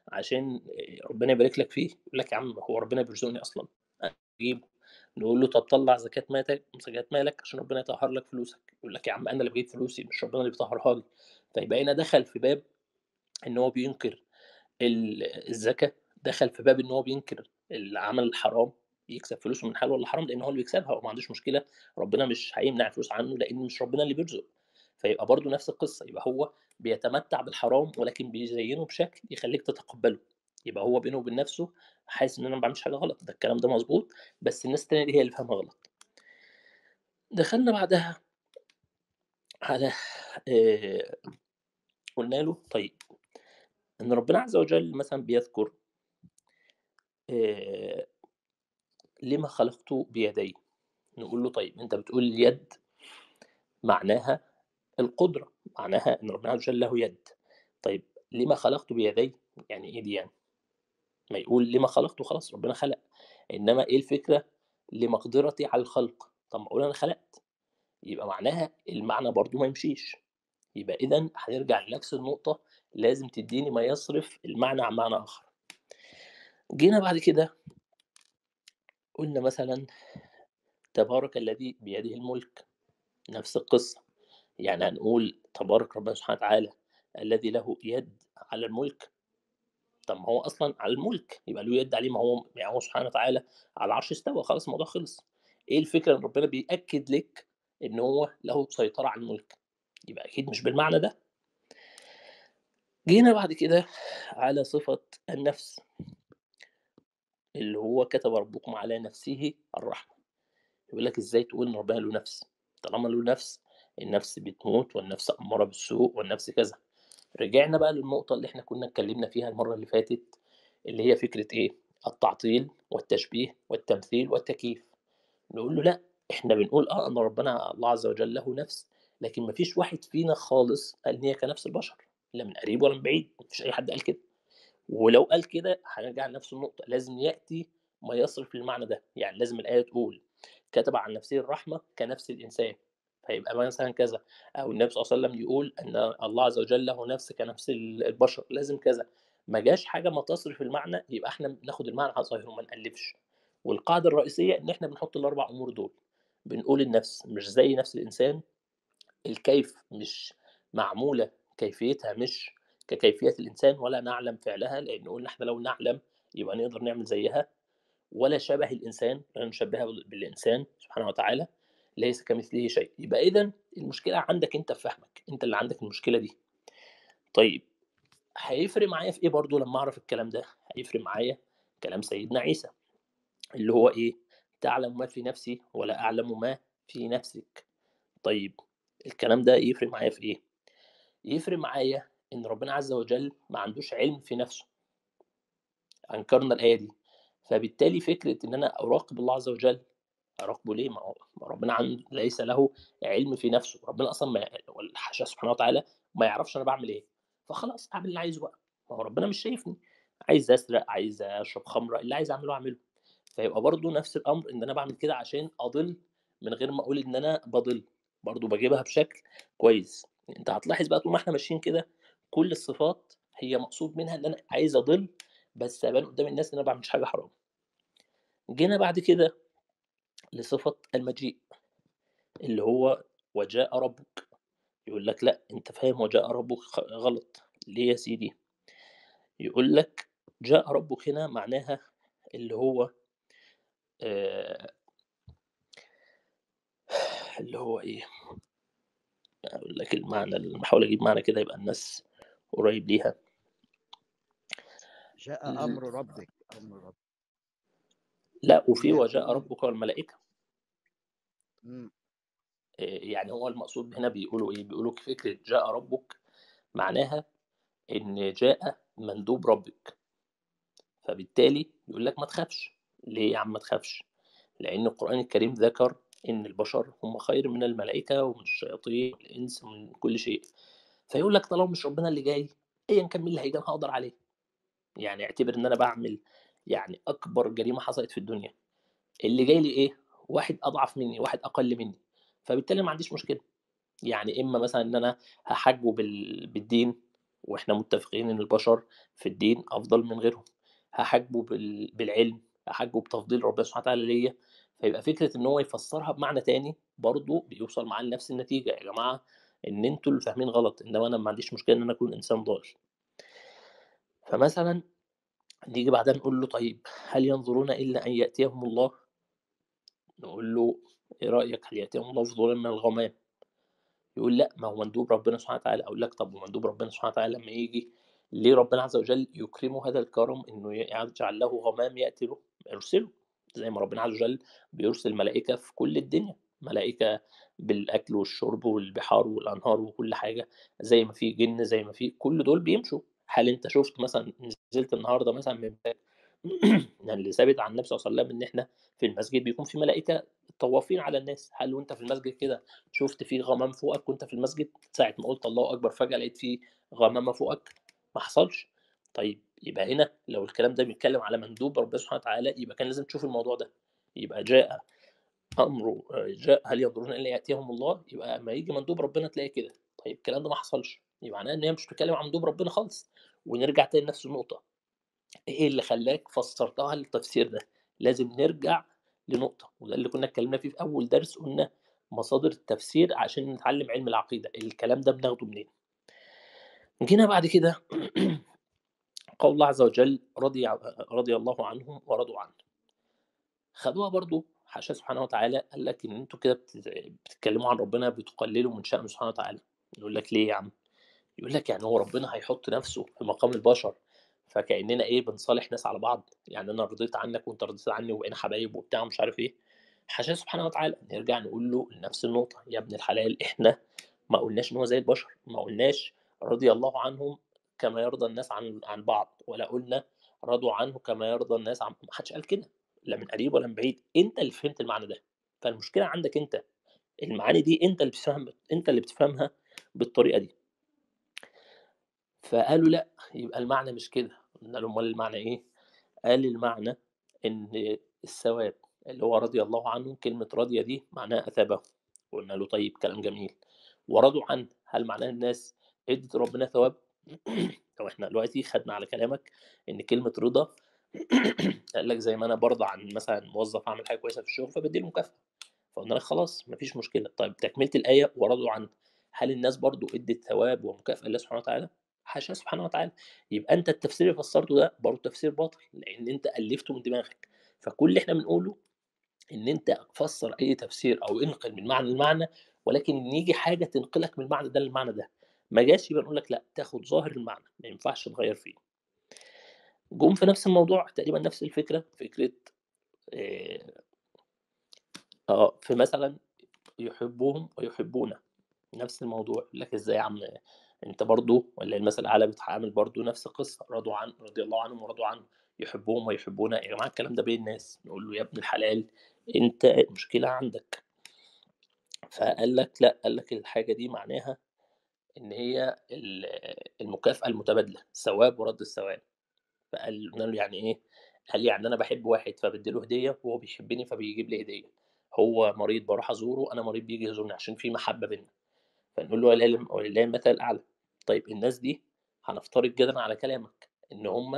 عشان ربنا يبارك لك فيه يقول لك يا عم هو ربنا بيرزقني اصلا اجيبه نقول له طب طلع زكاة مالك زكاة مالك عشان ربنا يطهر لك فلوسك يقول لك يا عم انا اللي بجيب فلوسي مش ربنا اللي بيطهرها لي فيبقى هنا دخل في باب ان هو بينكر ال- الزكاة دخل في باب ان هو بينكر العمل الحرام يكسب فلوسه من حلال ولا حرام لان هو اللي بيكسبها وما عندوش مشكله ربنا مش هيمنع الفلوس عنه لان مش ربنا اللي بيرزق فيبقى برضه نفس القصه يبقى هو بيتمتع بالحرام ولكن بيزينه بشكل يخليك تتقبله يبقى هو بينه وبين نفسه حاسس ان انا ما بعملش حاجه غلط ده الكلام ده مظبوط بس الناس التانيه دي هي اللي فاهمها غلط دخلنا بعدها على آه، قلنا له طيب ان ربنا عز وجل مثلا بيذكر آه، لما خلقت بيدي نقول له طيب انت بتقول اليد معناها القدرة معناها ان ربنا عز وجل له يد طيب لما خلقت بيدي يعني ايه دي يعني ما يقول لما خلقته خلاص ربنا خلق انما ايه الفكرة لمقدرتي على الخلق طب ما اقول انا خلقت يبقى معناها المعنى برضو ما يمشيش يبقى اذا هنرجع لنفس النقطة لازم تديني ما يصرف المعنى عن معنى اخر جينا بعد كده قلنا مثلا تبارك الذي بيده الملك نفس القصة يعني هنقول تبارك ربنا سبحانه وتعالى الذي له يد على الملك طب ما هو اصلا على الملك يبقى له يد عليه ما هو يعني هو سبحانه وتعالى على العرش استوى خلاص الموضوع خلص ايه الفكره ان ربنا بياكد لك ان هو له سيطره على الملك يبقى اكيد مش بالمعنى ده جينا بعد كده على صفه النفس اللي هو كتب ربكم على نفسه الرحمه يقول لك ازاي تقول ان ربنا له نفس طالما له نفس النفس بتموت والنفس اماره بالسوء والنفس كذا رجعنا بقى للنقطة اللي احنا كنا اتكلمنا فيها المرة اللي فاتت اللي هي فكرة ايه؟ التعطيل والتشبيه والتمثيل والتكييف. نقول له لا احنا بنقول اه ان ربنا الله عز وجل له نفس لكن مفيش واحد فينا خالص قال ان هي كنفس البشر لا من قريب ولا من بعيد مفيش اي حد قال كده. ولو قال كده هنرجع لنفس النقطة لازم يأتي ما يصرف للمعنى ده يعني لازم الآية تقول كتب عن نفسه الرحمة كنفس الإنسان فيبقى مثلا كذا او النبي صلى الله عليه وسلم يقول ان الله عز وجل له نفس كنفس البشر لازم كذا ما جاش حاجه ما تصرف المعنى يبقى احنا بناخد المعنى على ظاهره وما نالفش والقاعده الرئيسيه ان احنا بنحط الاربع امور دول بنقول النفس مش زي نفس الانسان الكيف مش معموله كيفيتها مش ككيفيه الانسان ولا نعلم فعلها لان قلنا احنا لو نعلم يبقى نقدر نعمل زيها ولا شبه الانسان لا نشبهها بالانسان سبحانه وتعالى ليس كمثله شيء يبقى اذا المشكله عندك انت في فهمك انت اللي عندك المشكله دي طيب هيفرق معايا في ايه برضو لما اعرف الكلام ده هيفرق معايا كلام سيدنا عيسى اللي هو ايه تعلم ما في نفسي ولا اعلم ما في نفسك طيب الكلام ده يفرق معايا في ايه يفرق معايا ان ربنا عز وجل ما عندوش علم في نفسه انكرنا الايه دي فبالتالي فكره ان انا اراقب الله عز وجل اراقبه ليه؟ ما هو ربنا عن ليس له علم في نفسه، ربنا اصلا ما الحاشا سبحانه وتعالى ما يعرفش انا بعمل ايه، فخلاص اعمل اللي عايزه بقى، ما هو ربنا مش شايفني، عايز اسرق، عايز اشرب خمره، اللي عايز اعمله اعمله. فيبقى برضه نفس الامر ان انا بعمل كده عشان اضل من غير ما اقول ان انا بضل، برضه بجيبها بشكل كويس. انت هتلاحظ بقى طول ما احنا ماشيين كده كل الصفات هي مقصود منها ان انا عايز اضل بس ابان قدام الناس ان انا ما بعملش حاجه حرام. جينا بعد كده لصفة المجيء اللي هو وجاء ربك يقول لك لا انت فاهم وجاء ربك غلط ليه يا سيدي يقول لك جاء ربك هنا معناها اللي هو آه اللي هو ايه اقول لك المعنى بحاول اجيب معنى كده يبقى الناس قريب ليها جاء امر ربك امر ربك لا وفي وجاء ربك والملائكه مم. يعني هو المقصود هنا بيقولوا ايه بيقولوا فكره جاء ربك معناها ان جاء مندوب ربك فبالتالي يقول لك ما تخافش ليه يا عم ما تخافش لان القران الكريم ذكر ان البشر هم خير من الملائكه ومن الشياطين والانس ومن كل شيء فيقول لك طالما مش ربنا اللي جاي ايا كان مين اللي هيجي انا هقدر عليه يعني اعتبر ان انا بعمل يعني اكبر جريمه حصلت في الدنيا اللي جاي لي ايه واحد اضعف مني واحد اقل مني فبالتالي ما عنديش مشكله يعني اما مثلا ان انا هحجبه بال... بالدين واحنا متفقين ان البشر في الدين افضل من غيرهم هحاجبه بال... بالعلم هحاجبه بتفضيل ربنا سبحانه وتعالى ليا فيبقى فكره ان هو يفسرها بمعنى تاني برضه بيوصل معاه لنفس النتيجه يا جماعه ان انتوا اللي فاهمين غلط انما انا ما عنديش مشكله ان انا اكون انسان ضال فمثلا نيجي بعدها نقول له طيب هل ينظرون الا ان ياتيهم الله نقول له ايه رايك هل ياتيهم الله في ظلال من الغمام يقول لا ما هو مندوب ربنا سبحانه وتعالى اقول لك طب ومندوب ربنا سبحانه وتعالى لما يجي ليه ربنا عز وجل يكرمه هذا الكرم انه يجعل له غمام ياتي له يرسله زي ما ربنا عز وجل بيرسل ملائكه في كل الدنيا ملائكه بالاكل والشرب والبحار والانهار وكل حاجه زي ما في جن زي ما في كل دول بيمشوا هل انت شفت مثلا نزلت النهارده مثلا من باب يعني اللي ثابت عن النبي صلى الله عليه وسلم ان احنا في المسجد بيكون في ملائكه طوافين على الناس هل وانت في المسجد كده شفت في غمام فوقك وانت في المسجد ساعه ما قلت الله اكبر فجاه لقيت في غمامه فوقك ما حصلش طيب يبقى هنا لو الكلام ده بيتكلم على مندوب ربنا سبحانه وتعالى يبقى كان لازم تشوف الموضوع ده يبقى جاء امره جاء هل ينظرون الا ياتيهم الله يبقى اما يجي مندوب ربنا تلاقي كده طيب الكلام ده ما حصلش يبقى معناه ان هي مش بتتكلم عن مندوب ربنا خالص ونرجع تاني لنفس النقطه ايه اللي خلاك فسرتها للتفسير ده لازم نرجع لنقطه وده اللي كنا اتكلمنا فيه في اول درس قلنا مصادر التفسير عشان نتعلم علم العقيده الكلام ده بناخده منين جينا بعد كده قول الله عز وجل رضي رضي الله عنهم ورضوا عنه خدوها برضو حاشا سبحانه وتعالى قال لك ان انتوا كده بتتكلموا عن ربنا بتقللوا من شأنه سبحانه وتعالى يقول لك ليه يا عم يقول لك يعني هو ربنا هيحط نفسه في مقام البشر فكأننا ايه بنصالح ناس على بعض يعني انا رضيت عنك وانت رضيت عني وبقينا حبايب وبتاع مش عارف ايه حاشا سبحانه وتعالى نرجع نقول له نفس النقطة يا ابن الحلال احنا ما قلناش ان هو زي البشر ما قلناش رضي الله عنهم كما يرضى الناس عن عن بعض ولا قلنا رضوا عنه كما يرضى الناس عن ما حدش قال كده لا من قريب ولا من بعيد انت اللي فهمت المعنى ده فالمشكله عندك انت المعاني دي انت اللي بتفهم انت اللي بتفهمها بالطريقه دي فقالوا لا يبقى المعنى مش كده قلنا له امال المعنى ايه قال المعنى ان الثواب اللي هو رضي الله عنه كلمه راضيه دي معناها اثابه قلنا له طيب كلام جميل ورضوا عنه هل معناه الناس ادت ربنا ثواب لو احنا دلوقتي خدنا على كلامك ان كلمه رضا قال لك زي ما انا برضى عن مثلا موظف عامل حاجه كويسه في الشغل فبدي له مكافاه فقلنا لك خلاص مفيش مشكله طيب تكمله الايه ورضوا عنه هل الناس برضو ادت ثواب ومكافاه لله سبحانه وتعالى حاشا سبحانه وتعالى يبقى انت التفسير اللي فسرته ده برضه تفسير باطل لان انت الفته من دماغك فكل اللي احنا بنقوله ان انت فسر اي تفسير او انقل من معنى لمعنى ولكن ان يجي حاجه تنقلك من المعنى ده للمعنى ده ما جاش يبقى نقول لك لا تاخد ظاهر المعنى ما ينفعش تغير فيه جم في نفس الموضوع تقريبا نفس الفكره فكره اه في مثلا يحبوهم ويحبونا نفس الموضوع يقول لك ازاي يا عم انت برضو ولا المثل الاعلى بتعامل برضو نفس القصه رضوا عن رضي الله عنهم ورضوا عنه يحبوهم ويحبونا يا جماعه الكلام ده بين الناس نقول له يا ابن الحلال انت المشكله عندك فقال لك لا قال لك الحاجه دي معناها ان هي المكافاه المتبادله ثواب ورد الثواب فقال له يعني ايه قال يعني انا بحب واحد فبدي له هديه وهو بيحبني فبيجيب لي هديه هو مريض بروح ازوره انا مريض بيجي يزورني عشان في محبه بينا فنقول له ولله المثل الاعلى طيب الناس دي هنفترض جدا على كلامك ان هم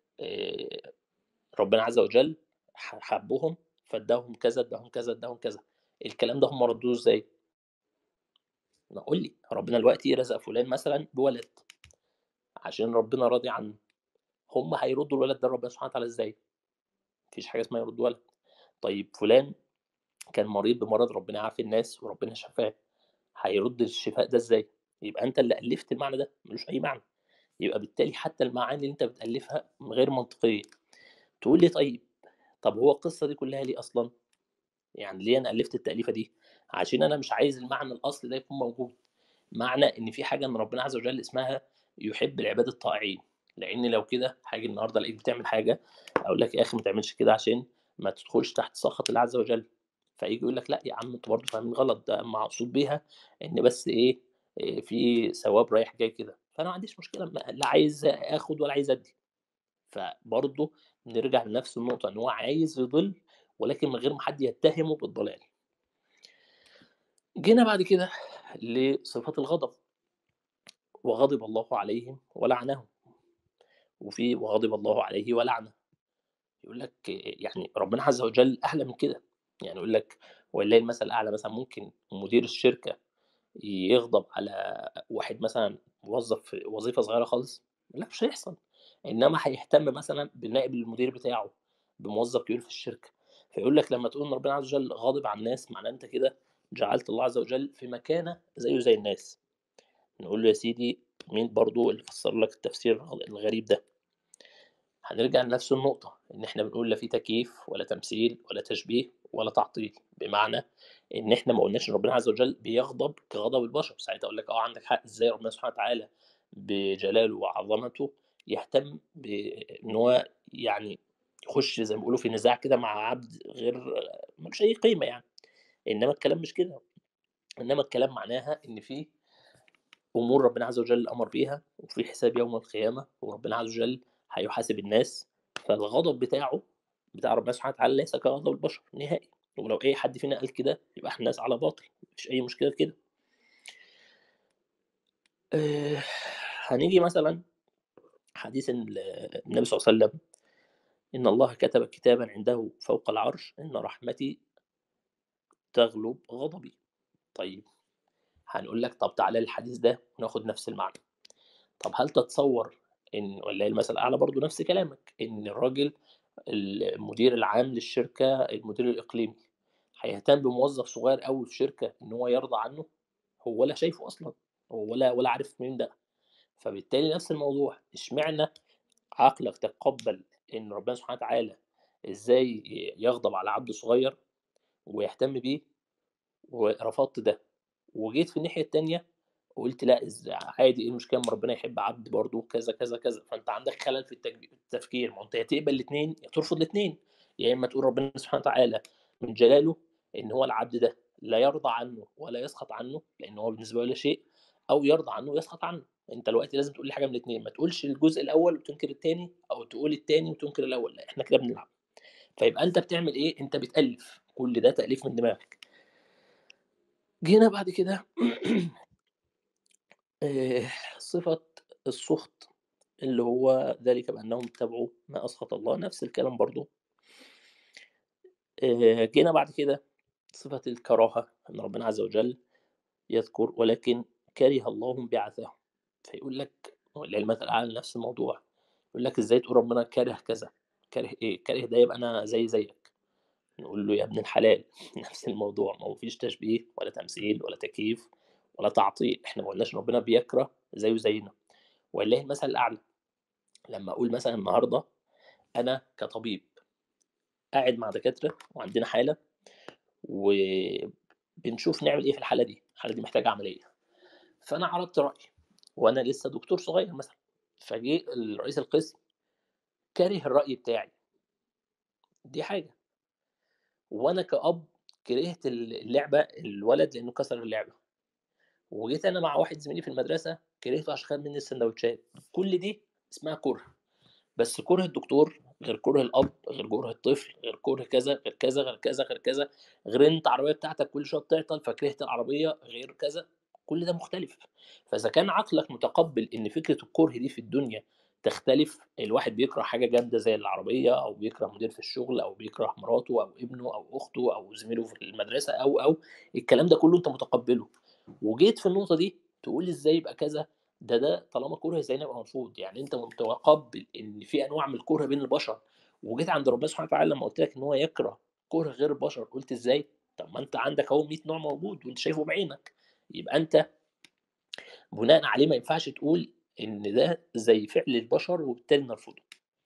ربنا عز وجل حبهم فاداهم كذا اداهم كذا اداهم كذا الكلام ده هم ردوه ازاي ما قول لي ربنا دلوقتي رزق فلان مثلا بولد عشان ربنا راضي عنه هم هيردوا الولد ده ربنا سبحانه وتعالى ازاي مفيش حاجه اسمها يرد ولد طيب فلان كان مريض بمرض ربنا عافي الناس وربنا شفاه هيرد الشفاء ده ازاي يبقى انت اللي الفت المعنى ده ملوش اي معنى يبقى بالتالي حتى المعاني اللي انت بتالفها غير منطقيه تقول لي طيب طب هو القصه دي كلها ليه اصلا يعني ليه انا الفت التاليفه دي عشان انا مش عايز المعنى الاصلي ده يكون موجود معنى ان في حاجه من ربنا عز وجل اسمها يحب العباد الطائعين لان لو كده هاجي النهارده الاقيك بتعمل حاجه اقول لك يا اخي ما تعملش كده عشان ما تدخلش تحت سخط الله عز وجل فيجي يقول لك لا يا عم انتوا برضه فاهمين غلط ده مقصود بيها ان بس ايه, إيه في ثواب رايح جاي كده فانا ما عنديش مشكله لا عايز اخد ولا عايز ادي فبرضه نرجع لنفس النقطه ان هو عايز يضل ولكن من غير ما حد يتهمه بالضلال جينا بعد كده لصفات الغضب وغضب الله عليهم ولعنهم وفي وغضب الله عليه ولعنه يقول لك يعني ربنا عز وجل اعلى من كده يعني يقول لك ولله المثل الاعلى مثلا ممكن مدير الشركه يغضب على واحد مثلا موظف في وظيفه صغيره خالص لا مش هيحصل انما هيهتم مثلا بالنائب المدير بتاعه بموظف كبير في الشركه فيقول لك لما تقول ان ربنا عز وجل غاضب على الناس معناه انت كده جعلت الله عز وجل في مكانه زيه زي الناس نقول له يا سيدي مين برضو اللي فسر لك التفسير الغريب ده هنرجع لنفس النقطة إن إحنا بنقول لا في تكييف ولا تمثيل ولا تشبيه ولا تعطيل بمعنى إن إحنا ما قلناش إن ربنا عز وجل بيغضب كغضب البشر ساعتها أقول لك أه عندك حق إزاي ربنا سبحانه وتعالى بجلاله وعظمته يهتم بإن هو يعني يخش زي ما بيقولوا في نزاع كده مع عبد غير ملوش أي قيمة يعني إنما الكلام مش كده إنما الكلام معناها إن في امور ربنا عز وجل امر بيها وفي حساب يوم القيامه وربنا عز وجل هيحاسب الناس فالغضب بتاعه بتاع ربنا سبحانه وتعالى ليس كغضب البشر نهائي ولو اي حد فينا قال كده يبقى احنا الناس على باطل مفيش اي مشكله في كده آه هنيجي مثلا حديث النبي صلى الله عليه وسلم ان الله كتب كتابا عنده فوق العرش ان رحمتي تغلب غضبي طيب هنقول لك طب تعالى الحديث ده وناخد نفس المعنى طب هل تتصور ان ولا المثل الاعلى برضو نفس كلامك ان الراجل المدير العام للشركه المدير الاقليمي هيهتم بموظف صغير قوي في شركه ان هو يرضى عنه هو ولا شايفه اصلا هو ولا ولا عارف مين ده فبالتالي نفس الموضوع اشمعنى عقلك تقبل ان ربنا سبحانه وتعالى ازاي يغضب على عبد صغير ويهتم بيه ورفضت ده وجيت في الناحيه التانية وقلت لا عادي ايه المشكله ما ربنا يحب عبد برضه كذا كذا كذا فانت عندك خلل في التفكير ما انت يا تقبل الاثنين يا ترفض الاثنين يا اما تقول ربنا سبحانه وتعالى من جلاله ان هو العبد ده لا يرضى عنه ولا يسخط عنه لان هو بالنسبه له لا شيء او يرضى عنه ويسخط عنه انت دلوقتي لازم تقول لي حاجه من الاثنين ما تقولش الجزء الاول وتنكر الثاني او تقول الثاني وتنكر الاول لا احنا كده بنلعب فيبقى انت بتعمل ايه انت بتالف كل ده تاليف من دماغك جينا بعد كده صفة السخط اللي هو ذلك بأنهم اتبعوا ما أسخط الله نفس الكلام برضو جينا بعد كده صفة الكراهة أن ربنا عز وجل يذكر ولكن كره الله بعثهم فيقول لك المثل على نفس الموضوع يقول لك ازاي تقول ربنا كاره كذا كاره ايه كاره ده يبقى انا زي زيك نقول له يا ابن الحلال نفس الموضوع ما فيش تشبيه ولا تمثيل ولا تكييف ولا تعطيل احنا ما قلناش ربنا بيكره زيه زينا ولله المثل الاعلى لما اقول مثلا النهارده انا كطبيب قاعد مع دكاتره وعندنا حاله وبنشوف نعمل ايه في الحاله دي الحاله دي محتاجه عمليه فانا عرضت رايي وانا لسه دكتور صغير مثلا فجه رئيس القسم كاره الراي بتاعي دي حاجه وانا كأب كرهت اللعبه الولد لانه كسر اللعبه وجيت انا مع واحد زميلي في المدرسه كرهته عشان خد مني السندوتشات كل دي اسمها كره بس كره الدكتور غير كره الاب غير كره الطفل غير كره كذا غير كذا غير كذا غير كذا غير انت العربيه بتاعتك كل شويه بتعطل فكرهت العربيه غير كذا كل ده مختلف فاذا كان عقلك متقبل ان فكره الكره دي في الدنيا تختلف الواحد بيكره حاجه جامده زي العربيه او بيكره مدير في الشغل او بيكره مراته او ابنه او اخته او زميله في المدرسه او او الكلام ده كله انت متقبله وجيت في النقطه دي تقول ازاي يبقى كذا ده ده طالما كره ازاي يبقى مرفوض يعني انت متقبل ان في انواع من الكره بين البشر وجيت عند ربنا سبحانه وتعالى لما قلت لك ان هو يكره كره غير البشر قلت ازاي طب ما انت عندك اهو 100 نوع موجود وانت شايفه بعينك يبقى انت بناء عليه ما ينفعش تقول ان ده زي فعل البشر وبالتالي نرفضه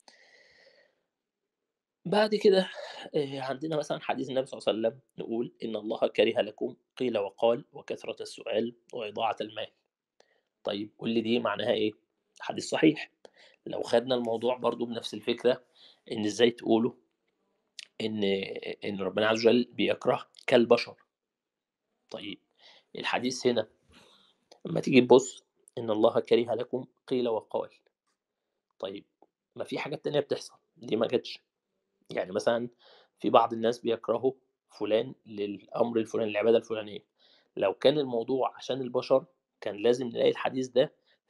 بعد كده عندنا مثلا حديث النبي صلى الله عليه وسلم نقول إن الله كره لكم قيل وقال وكثرة السؤال وإضاعة المال طيب قول لي دي معناها إيه؟ حديث صحيح لو خدنا الموضوع برضو بنفس الفكرة إن إزاي تقولوا إن إن ربنا عز وجل بيكره كالبشر طيب الحديث هنا لما تيجي تبص إن الله كره لكم قيل وقال طيب ما في حاجات تانية بتحصل دي ما جاتش يعني مثلا في بعض الناس بيكرهوا فلان للامر الفلاني العباده الفلانيه لو كان الموضوع عشان البشر كان لازم نلاقي الحديث ده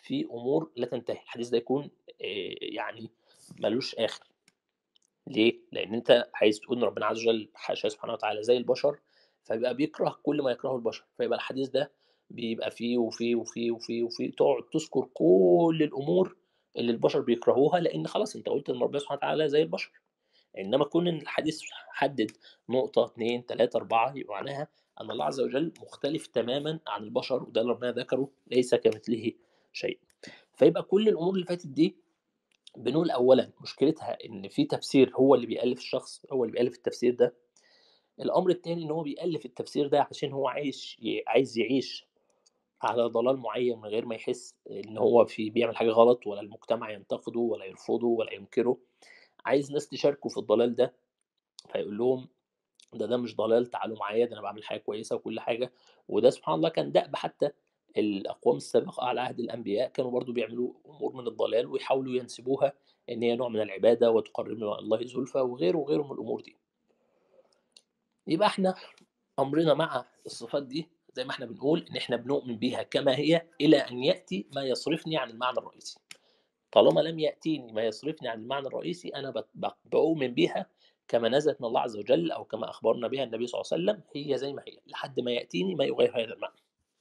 في امور لا تنتهي الحديث ده يكون آه، يعني ملوش اخر ليه؟ لان انت عايز تقول ان ربنا عز وجل حاشاه سبحانه وتعالى زي البشر فيبقى بيكره كل ما يكرهه البشر فيبقى الحديث ده بيبقى فيه وفيه وفيه وفيه وفيه تقعد تذكر كل الامور اللي البشر بيكرهوها لان خلاص انت قلت ان ربنا سبحانه وتعالى زي البشر انما كون ان الحديث حدد نقطه اثنين ثلاثه اربعه يبقى معناها ان الله عز وجل مختلف تماما عن البشر وده اللي ربنا ذكره ليس كمثله شيء فيبقى كل الامور اللي فاتت دي بنقول اولا مشكلتها ان في تفسير هو اللي بيالف الشخص هو اللي بيالف التفسير ده الامر الثاني ان هو بيالف التفسير ده عشان هو عايش عايز يعيش على ضلال معين من غير ما يحس ان هو في بيعمل حاجه غلط ولا المجتمع ينتقده ولا يرفضه ولا ينكره عايز ناس تشاركه في الضلال ده فيقول لهم ده ده مش ضلال تعالوا معايا ده انا بعمل حاجه كويسه وكل حاجه وده سبحان الله كان دأب حتى الاقوام السابقه على عهد الانبياء كانوا برضو بيعملوا امور من الضلال ويحاولوا ينسبوها ان هي نوع من العباده وتقربنا الى الله زلفى وغيره وغيره من الامور دي يبقى احنا امرنا مع الصفات دي زي ما احنا بنقول ان احنا بنؤمن بيها كما هي الى ان ياتي ما يصرفني عن المعنى الرئيسي طالما لم ياتيني ما يصرفني عن المعنى الرئيسي انا بت- ب- بؤمن بيها كما نزلت من الله عز وجل او كما اخبرنا بها النبي صلى الله عليه وسلم هي زي ما هي لحد ما ياتيني ما يغير هذا المعنى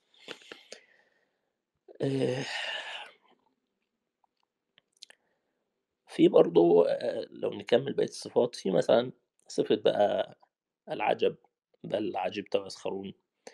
آه، في برضو آه، لو نكمل بقية الصفات في مثلا صفة بقى العجب بل عجبت ويسخرون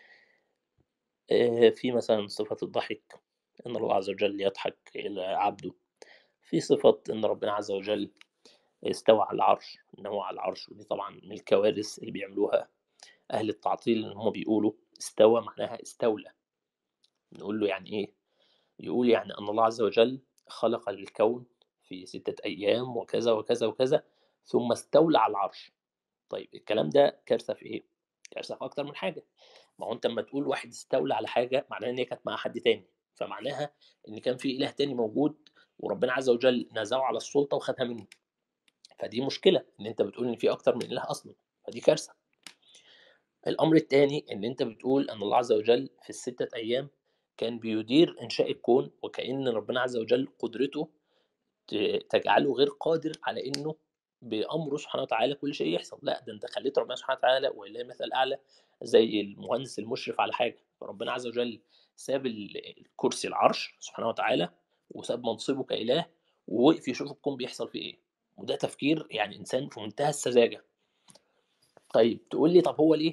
آه، في مثلا صفة الضحك إن الله عز وجل يضحك إلى عبده في صفة إن ربنا عز وجل استوى على العرش إن هو على العرش ودي طبعا من الكوارث اللي بيعملوها أهل التعطيل إن هم بيقولوا استوى معناها استولى نقول له يعني إيه يقول يعني أن الله عز وجل خلق الكون في ستة أيام وكذا وكذا وكذا ثم استولى على العرش طيب الكلام ده كارثة في إيه؟ كارثة في أكتر من حاجة ما هو أنت لما تقول واحد استولى على حاجة معناها إن هي كانت مع حد تاني فمعناها إن كان في إله تاني موجود وربنا عز وجل نزعه على السلطة وخدها منه فدي مشكلة إن أنت بتقول إن في أكتر من إله أصلا فدي كارثة الأمر الثاني إن أنت بتقول أن الله عز وجل في الستة أيام كان بيدير إنشاء الكون وكأن ربنا عز وجل قدرته ت- تجعله غير قادر على إنه بأمره سبحانه وتعالى كل شيء يحصل لا ده أنت خليت ربنا سبحانه وتعالى ولله مثل الأعلى زي المهندس المشرف على حاجة فربنا عز وجل ساب ال- الكرسي العرش سبحانه وتعالى وساب منصبه كإله ووقف يشوف الكون بيحصل فيه إيه وده تفكير يعني إنسان في منتهى السذاجة طيب تقول لي طب هو ليه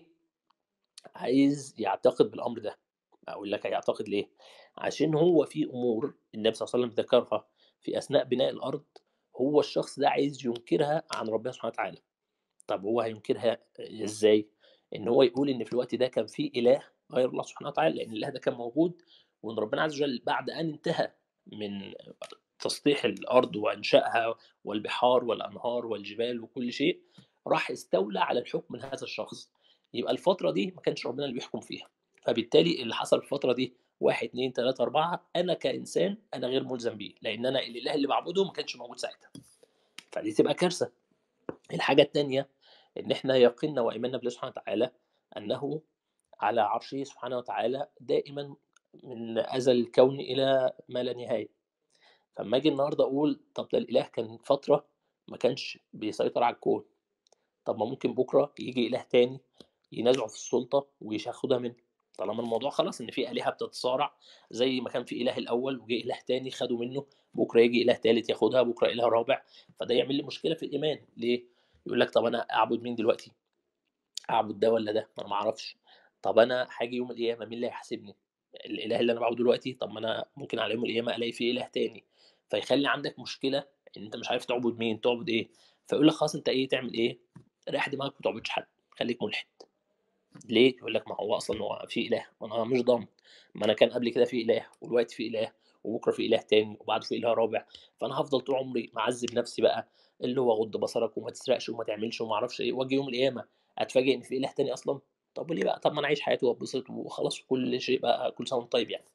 عايز يعتقد بالامر ده اقول لك هيعتقد ليه عشان هو في امور النبي صلى الله عليه وسلم ذكرها في اثناء بناء الارض هو الشخص ده عايز ينكرها عن ربنا سبحانه وتعالى طب هو هينكرها ازاي ان هو يقول ان في الوقت ده كان في اله غير الله سبحانه وتعالى لان الاله ده كان موجود وان ربنا عز وجل بعد ان انتهى من تسطيح الارض وانشائها والبحار والانهار والجبال وكل شيء راح استولى على الحكم من هذا الشخص يبقى الفتره دي ما كانش ربنا اللي بيحكم فيها فبالتالي اللي حصل في الفتره دي واحد اتنين تلاته اربعه انا كانسان انا غير ملزم بيه لان انا الاله اللي بعبده ما كانش موجود ساعتها فدي تبقى كارثه الحاجه الثانيه ان احنا يقينا وايماننا بالله سبحانه وتعالى انه على عرشه سبحانه وتعالى دائما من ازل الكون الى ما لا نهايه فلما اجي النهارده اقول طب ده الاله كان فتره ما كانش بيسيطر على الكون طب ما ممكن بكره يجي اله تاني ينازعه في السلطه وياخدها منه طالما الموضوع خلاص ان في الهه بتتصارع زي ما كان في اله الاول وجه اله تاني خده منه بكره يجي اله تالت ياخدها بكره اله رابع فده يعمل لي مشكله في الايمان ليه يقول لك طب انا اعبد مين دلوقتي اعبد ده ولا ده ما انا ما اعرفش طب انا هاجي يوم القيامه مين اللي هيحاسبني الاله اللي انا بعبده دلوقتي طب ما انا ممكن على يوم القيامه الاقي فيه اله تاني فيخلي عندك مشكله ان انت مش عارف تعبد مين تعبد ايه فيقول لك خلاص انت ايه تعمل ايه ريح دماغك ما تعبدش حد خليك ملحد ليه يقول لك ما هو اصلا هو في اله ما انا مش ضامن ما انا كان قبل كده في اله ودلوقتي في اله وبكره في اله تاني وبعده في اله رابع فانا هفضل طول عمري معذب نفسي بقى اللي هو غض بصرك وما تسرقش وما تعملش وما اعرفش ايه واجي يوم القيامه اتفاجئ ان في اله تاني اصلا طب وليه بقى طب ما انا اعيش حياتي واتبسط وخلاص كل شيء بقى كل سنه وانت طيب يعني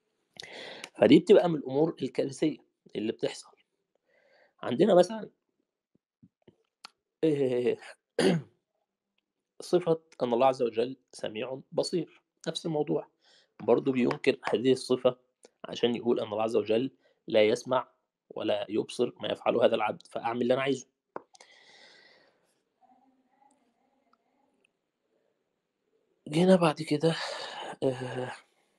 فدي بتبقى من الامور الكارثيه اللي بتحصل عندنا مثلا إيه، صفة أن الله عز وجل سميع بصير نفس الموضوع برضه بينكر هذه الصفة عشان يقول أن الله عز وجل لا يسمع ولا يبصر ما يفعله هذا العبد فأعمل اللي أنا عايزه جينا بعد كده آه،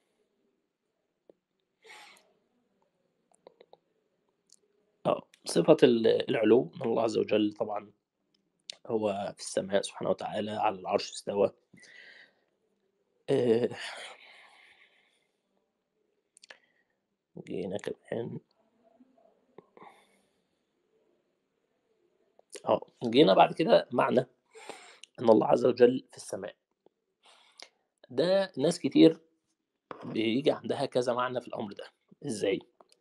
اه صفة ال- العلو من الله عز وجل طبعا هو في السماء سبحانه وتعالى على العرش استوى آه، جينا كمان اه جينا بعد كده معنى ان الله عز وجل في السماء ده ناس كتير بيجي عندها كذا معنى في الامر ده ازاي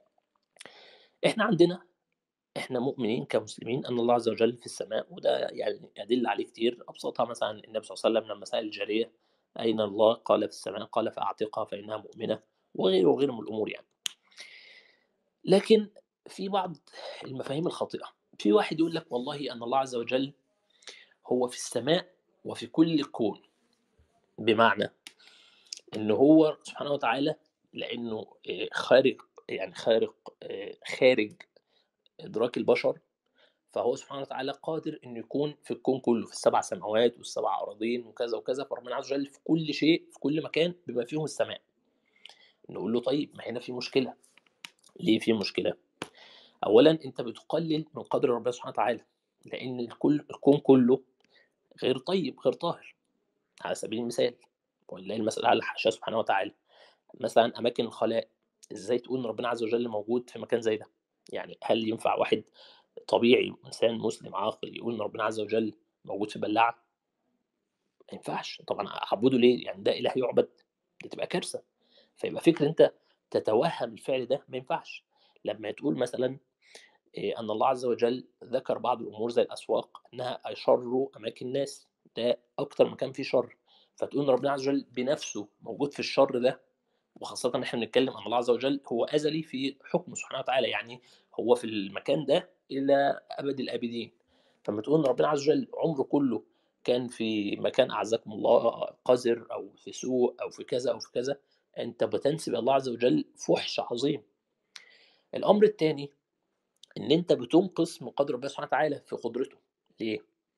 احنا عندنا احنا مؤمنين كمسلمين ان الله عز وجل في السماء وده يعني يدل عليه كتير ابسطها مثلا النبي صلى الله عليه وسلم لما سال الجاريه اين الله قال في السماء قال فاعتقها فانها مؤمنه وغيره وغيره من الامور يعني لكن في بعض المفاهيم الخاطئه في واحد يقول لك والله ان الله عز وجل هو في السماء وفي كل الكون بمعنى ان هو سبحانه وتعالى لانه آه، خارج يعني خارق آه، خارج ادراك البشر فهو سبحانه وتعالى قادر انه يكون في الكون كله في السبع سماوات والسبع اراضين وكذا وكذا فربنا عز وجل في كل شيء في كل مكان بما فيهم السماء نقول له طيب ما هنا في مشكله ليه في مشكله اولا انت بتقلل من قدر ربنا سبحانه وتعالى لان الكل الكون كله غير طيب غير طاهر على سبيل المثال ولله المثل على الحاشا سبحانه وتعالى مثلا اماكن الخلاء ازاي تقول ان ربنا عز وجل موجود في مكان زي ده يعني هل ينفع واحد طبيعي انسان مسلم عاقل يقول ان ربنا عز وجل موجود في بلاعه ما ينفعش طبعا اعبده ليه يعني ده اله يعبد دي تبقى كارثه فيبقى فكر انت تتوهم الفعل ده ما ينفعش لما تقول مثلا إيه، ان الله عز وجل ذكر بعض الامور زي الاسواق انها اشر اماكن الناس ده اكتر مكان فيه شر فتقول ان ربنا عز وجل بنفسه موجود في الشر ده وخاصة ان احنا بنتكلم ان الله عز وجل هو ازلي في حكمه سبحانه وتعالى يعني هو في المكان ده الى ابد الابدين فلما تقول ان ربنا عز وجل عمره كله كان في مكان اعزكم الله قذر او في سوء او في كذا او في كذا انت بتنسب الله عز وجل فحش عظيم الامر الثاني ان انت بتنقص من قدر ربنا سبحانه وتعالى في قدرته ليه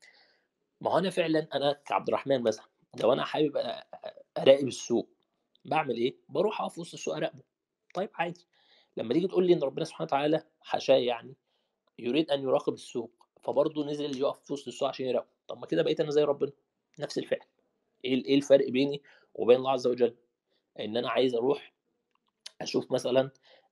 ما هو انا فعلا انا كعبد الرحمن مثلا لو انا حابب أ- اراقب السوق بعمل ايه بروح اقف وسط السوق اراقبه طيب عادي لما تيجي تقول لي ان ربنا سبحانه وتعالى حاشاه يعني يريد ان يراقب السوق فبرضه نزل يقف في وسط السوق عشان يراقبه طب ما كده بقيت انا زي ربنا نفس الفعل ايه ايه الفرق بيني وبين الله عز وجل ان انا عايز اروح اشوف مثلا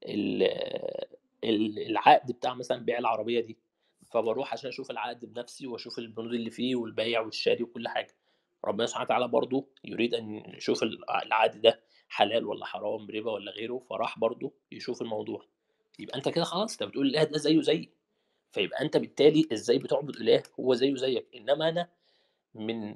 ال- ال- العقد بتاع مثلا بيع العربيه دي فبروح عشان اشوف العقد بنفسي واشوف البنود اللي فيه والبيع والشاري وكل حاجه ربنا سبحانه وتعالى برضه يريد ان يشوف الع- العقد ده حلال ولا حرام ربا ولا غيره فراح برضه يشوف الموضوع يبقى انت كده خلاص انت بتقول الاله ده زيه زيي فيبقى انت بالتالي ازاي بتعبد اله هو زيه زيك انما انا من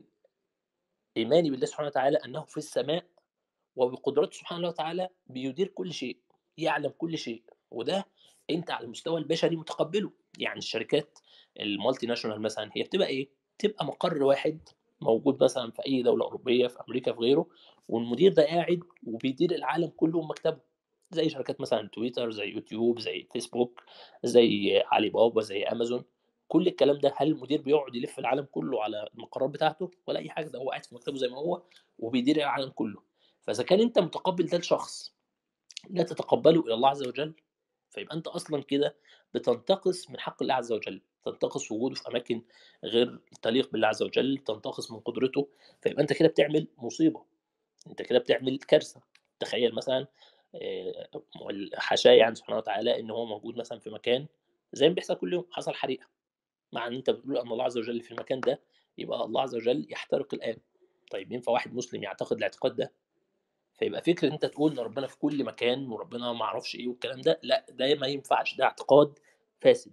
ايماني بالله سبحانه وتعالى انه في السماء وبقدرته سبحانه وتعالى بيدير كل شيء يعلم كل شيء وده انت على المستوى البشري متقبله يعني الشركات المالتي ناشونال مثلا هي بتبقى ايه بتبقى مقر واحد موجود مثلا في اي دوله اوروبيه في امريكا في غيره والمدير ده قاعد وبيدير العالم كله بمكتبه زي شركات مثلا تويتر زي يوتيوب زي فيسبوك زي علي بابا زي امازون كل الكلام ده هل المدير بيقعد يلف العالم كله على المقرات بتاعته ولا اي حاجه ده هو قاعد في مكتبه زي ما هو وبيدير العالم كله فاذا كان انت متقبل ده لشخص لا تتقبله الى الله عز وجل فيبقى انت اصلا كده بتنتقص من حق الله عز وجل تنتقص وجوده في اماكن غير تليق بالله عز وجل تنتقص من قدرته فيبقى انت كده بتعمل مصيبه انت كده بتعمل كارثه تخيل مثلا آه، حاشاه يعني سبحانه وتعالى ان هو موجود مثلا في مكان زي ما بيحصل كل يوم حصل حريقه مع ان انت بتقول ان الله عز وجل في المكان ده يبقى الله عز وجل يحترق الان طيب ينفع واحد مسلم يعتقد الاعتقاد ده فيبقى فكره ان انت تقول ان ربنا في كل مكان وربنا ما اعرفش ايه والكلام ده لا ده ما ينفعش ده اعتقاد فاسد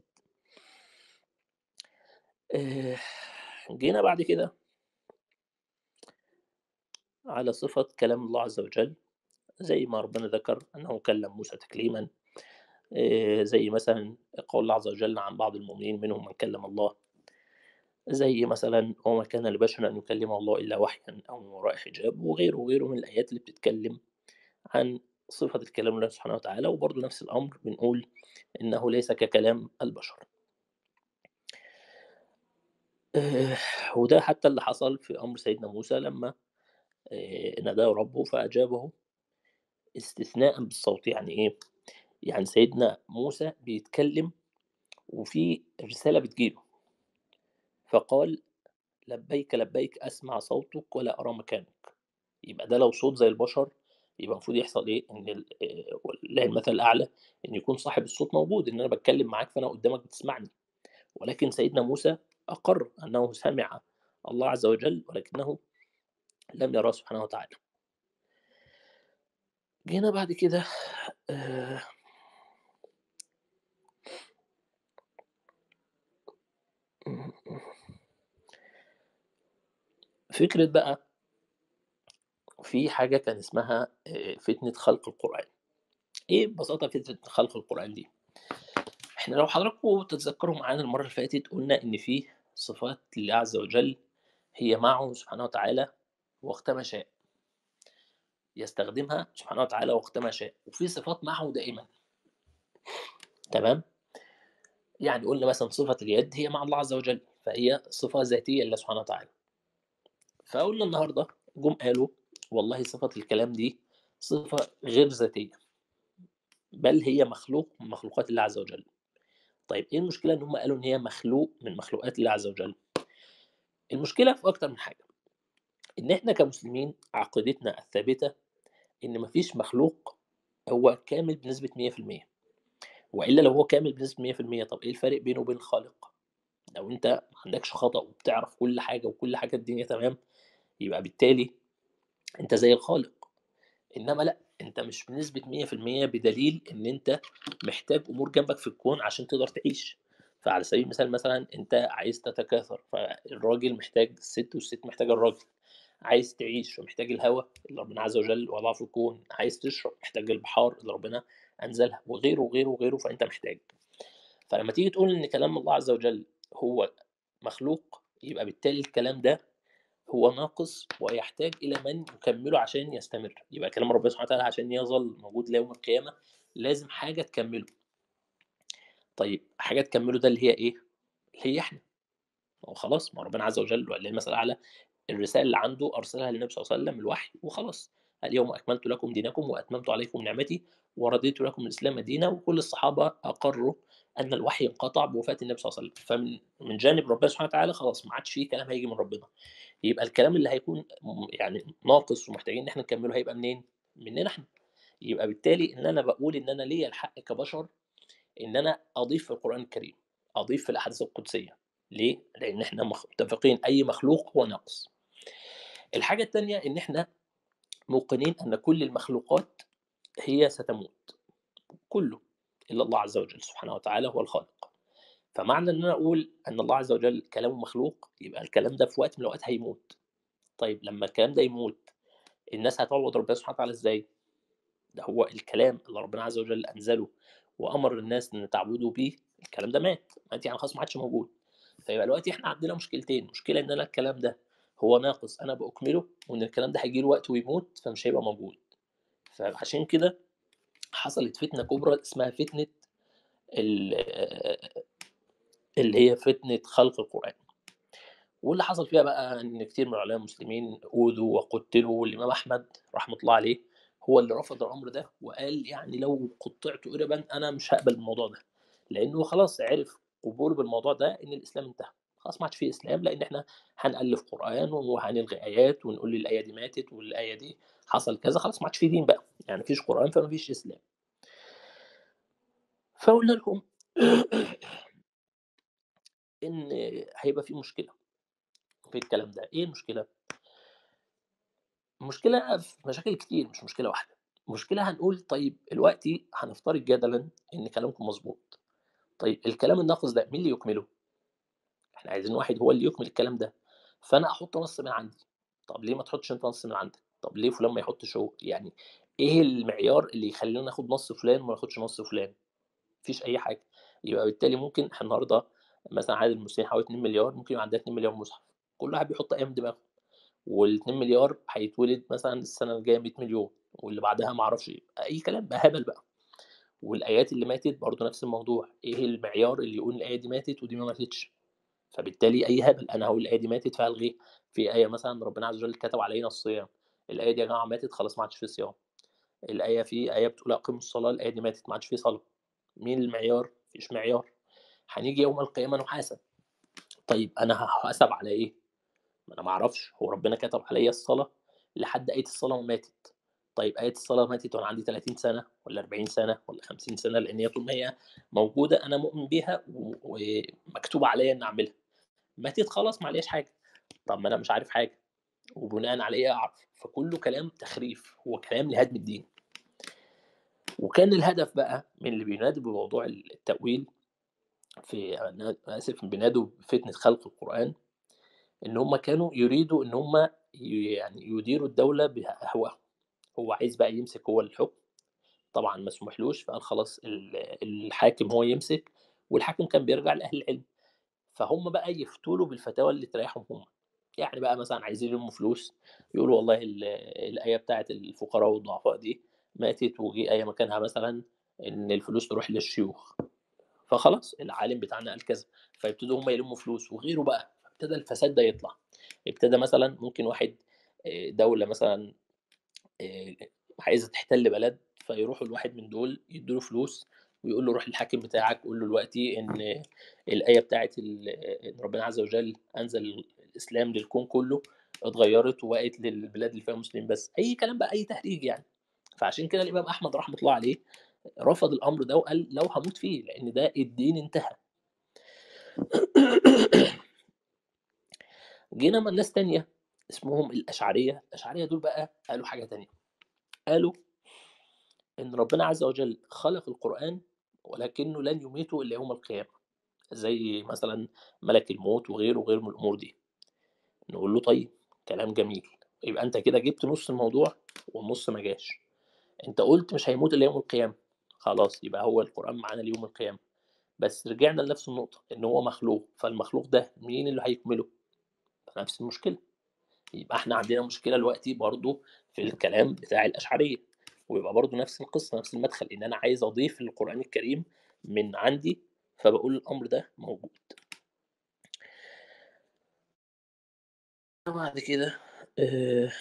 آه، جينا بعد كده على صفة كلام الله عز وجل زي ما ربنا ذكر أنه كلم موسى تكليما آه، زي مثلا قول الله عز وجل عن بعض المؤمنين منهم من كلم الله زي مثلا وما كان لبشر أن يكلمه الله إلا وحيا أو من وراء حجاب وغيره وغيره من الآيات اللي بتتكلم عن صفة الكلام لله سبحانه وتعالى وبرضه نفس الأمر بنقول إنه ليس ككلام البشر آه، وده حتى اللي حصل في أمر سيدنا موسى لما آه، ناداه ربه فأجابه استثناء بالصوت يعني إيه؟ يعني سيدنا موسى بيتكلم وفي رسالة بتجيله فقال لبيك لبيك أسمع صوتك ولا أرى مكانك يبقى ده لو صوت زي البشر يبقى المفروض يحصل ايه ان ال- آه، ولله المثل الاعلى ان يكون صاحب الصوت موجود ان انا بتكلم معاك فانا قدامك بتسمعني ولكن سيدنا موسى اقر انه سمع الله عز وجل ولكنه لم يراه سبحانه وتعالى جينا بعد كده آه، فكرة بقى في حاجة كان اسمها آه، فتنة خلق القرآن ايه ببساطة فتنة خلق القرآن دي احنا لو حضراتكم تتذكروا معانا المرة اللي فاتت قلنا ان في صفات لله عز وجل هي معه سبحانه وتعالى وقتما شاء يستخدمها سبحانه وتعالى وقتما شاء وفي صفات معه دائما تمام يعني قلنا مثلا صفة اليد هي مع الله عز وجل فهي صفة ذاتية لله سبحانه وتعالى فقلنا النهاردة جم قالوا والله صفة الكلام دي صفة غير ذاتية بل هي مخلوق من مخلوقات الله عز وجل طيب ايه المشكلة ان هم قالوا ان هي مخلوق من مخلوقات الله عز وجل المشكلة في اكتر من حاجة ان احنا كمسلمين عقيدتنا الثابتة ان مفيش مخلوق هو كامل بنسبة 100% والا لو هو كامل بنسبة 100% طب ايه الفرق بينه وبين الخالق لو انت ما عندكش خطأ وبتعرف كل حاجة وكل حاجة الدنيا تمام يبقى بالتالي انت زي الخالق انما لا انت مش بنسبة 100% بدليل ان انت محتاج امور جنبك في الكون عشان تقدر تعيش فعلى سبيل المثال مثلا انت عايز تتكاثر فالراجل محتاج الست والست محتاجة الراجل عايز تعيش فمحتاج الهواء اللي ربنا عز وجل وضعه في الكون عايز تشرب محتاج البحار اللي ربنا انزلها وغيره وغيره وغيره فانت محتاج فلما تيجي تقول ان كلام الله عز وجل هو مخلوق يبقى بالتالي الكلام ده هو ناقص ويحتاج الى من يكمله عشان يستمر يبقى كلام ربنا سبحانه وتعالى عشان يظل موجود ليوم القيامه لازم حاجه تكمله طيب حاجه تكمله ده اللي هي ايه اللي هي احنا ما هو خلاص ما ربنا عز وجل ولله المثل الاعلى الرساله اللي عنده ارسلها للنبي صلى الله عليه وسلم الوحي وخلاص اليوم اكملت لكم دينكم واتممت عليكم نعمتي ورضيت لكم الاسلام دينا وكل الصحابه اقروا ان الوحي انقطع بوفاه النبي صلى الله عليه وسلم فمن من جانب ربنا سبحانه وتعالى خلاص ما عادش فيه كلام هيجي من ربنا يبقى الكلام اللي هيكون م- يعني ناقص ومحتاجين ان احنا نكمله هيبقى منين؟ مننا احنا يبقى بالتالي ان انا بقول ان انا ليا الحق كبشر ان انا اضيف في القران الكريم اضيف في الاحاديث القدسيه ليه؟ لان احنا مخ- متفقين اي مخلوق هو ناقص الحاجه الثانيه ان احنا موقنين ان كل المخلوقات هي ستموت كله الا الله عز وجل سبحانه وتعالى هو الخالق فمعنى ان انا اقول ان الله عز وجل كلامه مخلوق يبقى الكلام ده في وقت من الاوقات هيموت طيب لما الكلام ده يموت الناس هتعبد ربنا سبحانه وتعالى ازاي ده هو الكلام اللي ربنا عز وجل انزله وامر الناس ان تعبدوا بيه الكلام ده مات مات يعني خلاص ما عادش موجود فيبقى دلوقتي احنا عندنا مشكلتين مشكله ان انا الكلام ده هو ناقص انا باكمله وان الكلام ده هيجي له وقت ويموت فمش هيبقى موجود فعشان كده حصلت فتنه كبرى اسمها فتنه ال- اللي هي فتنه خلق القران واللي حصل فيها بقى ان كتير من العلماء المسلمين اوذوا وقتلوا والامام احمد رحمه الله عليه هو اللي رفض الامر ده وقال يعني لو قطعت قربا انا مش هقبل الموضوع ده لانه خلاص عرف قبوله بالموضوع ده ان الاسلام انتهى خلاص ما عادش فيه اسلام لان احنا هنالف قران وهنلغي ايات ونقول لي الايه دي ماتت والايه دي حصل كذا خلاص ما عادش فيه دين بقى يعني مفيش قران فما فيش اسلام فقلنا لهم ان هيبقى في مشكله في الكلام ده ايه المشكله المشكله في مشاكل كتير مش مشكله واحده مشكله هنقول طيب دلوقتي هنفترض جدلا ان كلامكم مظبوط طيب الكلام الناقص ده مين اللي يكمله احنا عايزين واحد هو اللي يكمل الكلام ده فانا احط نص من عندي طب ليه ما تحطش انت نص من عندك طب ليه فلان ما يحطش هو يعني ايه المعيار اللي يخلينا ناخد نص فلان وما ناخدش نص فلان مفيش اي حاجه يبقى بالتالي ممكن احنا النهارده مثلا عدد المسلمين حوالي 2 مليار ممكن يبقى عندنا 2 مليار مصحف كل واحد بيحط ايام دماغه وال2 مليار هيتولد مثلًا السنة الجاية 100 مليون واللي بعدها ما أعرفش إيه، أي كلام بقى هبل بقى. والآيات اللي ماتت برضه نفس الموضوع، إيه المعيار اللي يقول الآية دي ماتت ودي ما ماتتش؟ فبالتالي أي هبل، أنا هاقول الآية دي ماتت فهالغيها، في آية مثلًا ربنا عز وجل كتب علينا الصيام، الآية دي يا جماعة ماتت خلاص ما عادش في صيام. الآية في آية بتقول أقيموا الصلاة، الآية دي ماتت ما عادش في صلاة. مين المعيار؟ ما فيش معيار. هنيجي يوم القيامة نحاسب. طيب أنا هاحاسب على إيه؟ ما أنا ما أعرفش، هو ربنا كتب عليّا الصلاة لحد آية الصلاة ما ماتت. طيب آية الصلاة ماتت وأنا عندي 30 سنة والّا 40 سنة والّا 50 سنة، لإن هي طول ما هي موجودة أنا مؤمن بيها و ومكتوب عليّا إني أعملها. ماتت خلاص ما عليهاش حاجة. طب ما أنا مش عارف حاجة، وبناءً على إيه أعرف؟ فكله كلام تخريف، هو كلام لهدم الدين. وكان الهدف بقى من اللي بينادوا بموضوع التأويل في أنا آسف بينادوا بفتنة خلق القرآن، إن هم كانوا يريدوا إن هم ي يعني يديروا الدولة بأهواهم. هو عايز بقى يمسك هو الحكم، طبعًا ما سمحلوش فقال خلاص ال الحاكم هو يمسك، والحاكم كان بيرجع لأهل العلم. فهم بقى يفتوا له بالفتاوى اللي تريحهم هم. يعني بقى مثلًا عايزين يلموا فلوس، يقولوا والله ال الآية بتاعة الفقراء والضعفاء دي ماتت وجه آية مكانها مثلًا إن الفلوس تروح للشيوخ. فخلاص العالم بتاعنا قال كذا، فيبتدوا هم يلموا فلوس وغيره بقى، فابتدى الفساد ده يطلع. ابتدى مثلًا ممكن واحد آآ دولة مثلًا آآ عايزة تحتل بلد، فيروحوا لواحد من دول يدّوا له فلوس ويقول له روح للحاكم بتاعك قُل له دلوقتي إن الآية بتاعة ال إن ربنا عز وجل أنزل الإسلام للكون كله اتغيّرت وبقت للبلاد اللي فيها مسلمين بس. أي كلام بقى، أي تهريج يعني. فعشان كده الإمام أحمد رحمة الله عليه رفض الأمر ده وقال لو هاموت فيه، لإن ده الدين انتهى. جينا مع ناس تانية اسمهم الأشعرية، الأشعرية دول بقى قالوا حاجة تانية. قالوا إن ربنا عز وجل خلق القرآن ولكنه لن يميته إلا يوم القيامة. زي مثلًا ملك الموت وغيره، وغيره من الأمور دي. نقول له طيب كلام جميل، يبقى أنت كده جبت نُص الموضوع والنُص ما جاش. أنت قُلت مش هيموت إلا يوم القيامة، خلاص يبقى هو القرآن معانا ليوم القيامة. بس رجعنا لنفس النقطة، إن هو مخلوق، فالمخلوق ده مين اللي هيكمله؟ فنفس المشكلة. يبقى إحنا عندنا مشكلة دلوقتي برضه في الكلام بتاع الأشعرية، ويبقى برضه نفس القصة، نفس المدخل، إن أنا عايز أضيف للقرآن الكريم من عندي، فباقول الأمر ده موجود. وبعد كده آآ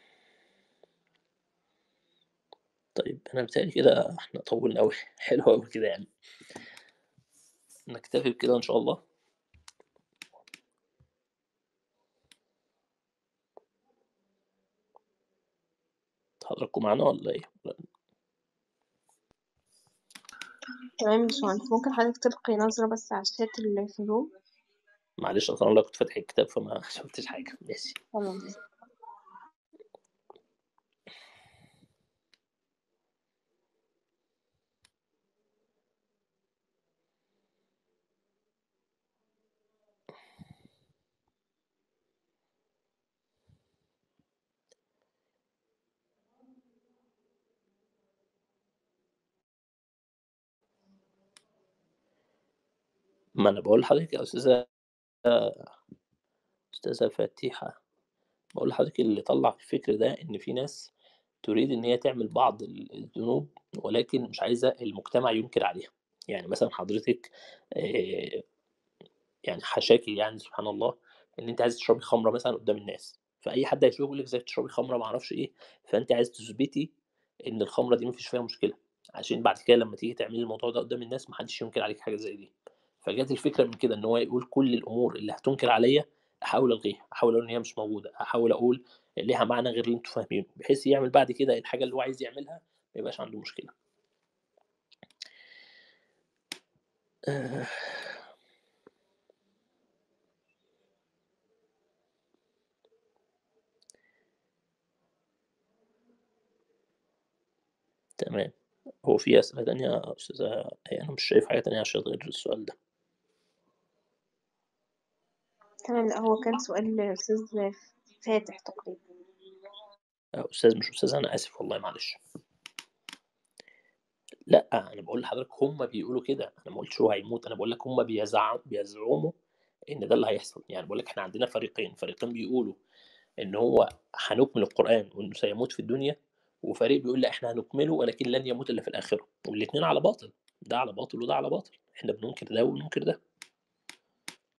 طيب أنا بيتهيأ لي كده إحنا طوّلنا أوي، حلو أوي كده يعني. نكتفي بكده إن شاء الله. حضراتكم معانا والّا إيه؟ والّا تمام يا باشمهندس، ممكن حضرتك تلقي نظرة بس على الشات اللي في الروم؟ معلش أصل أنا والله كنت فاتح الكتاب فما شُفتش حاجة، ماشي. تمام. ما أنا باقول لحضرتك يا أستاذة أستاذة فاتيحة، باقول لحضرتك اللي طلّع الفكر ده إن في ناس تريد إن هي تعمل بعض ال الذنوب ولكن مش عايزة المجتمع ينكر عليها. يعني مثلًا حضرتك آآ يعني حاشاكِ يعني سبحان الله إن أنتِ عايزة تشربي خمرة مثلًا قدّام الناس، فأي حد هيشوفِك يقول لِك إزاي بتشربي خمرة ما أعرفش إيه، فأنتِ عايزة تثبتي إن الخمرة دي ما فيش فيها مشكلة، عشان بعد كده لمّا تيجي تعملي الموضوع ده قدّام الناس ما حدش ينكر عليكِ حاجة زي دي. فجات الفكرة من كده إن هو يقول كل الأمور اللي هتُنكر عليَّ أحاول ألغيها، أحاول أقول إن هي مش موجودة، أحاول أقول ليها معنى غير اللي أنتم فاهمينه، بحيث يعمل بعد كده الحاجة اللي هو عايز يعملها ما يبقاش عنده مشكلة. آآ تمام. هو في أسئلة تانية يا أستاذة هي أنا مش شايف حاجة تانية على الشات غير السؤال ده. تمام، لأ هو كان سؤال الأستاذ فاتح تقريبًا. آه، أستاذ مش أستاذة أنا آسف والله معلش. لأ، أنا باقول لحضرتك هم بيقولوا كده، أنا ما قُلتش هو هيموت، أنا باقول لك هم بيزع بيزعموا إن ده اللي هيحصل، يعني باقول لك إحنا عندنا فريقين، فريقين بيقولوا إن هو هنكمل القرآن وإنه سيموت في الدنيا وفريق بيقول لأ إحنا هنكمله ولكن لن يموت إلا في الآخرة والاتنين على باطل ده على باطل وده على باطل إحنا بننكر ده وننكر ده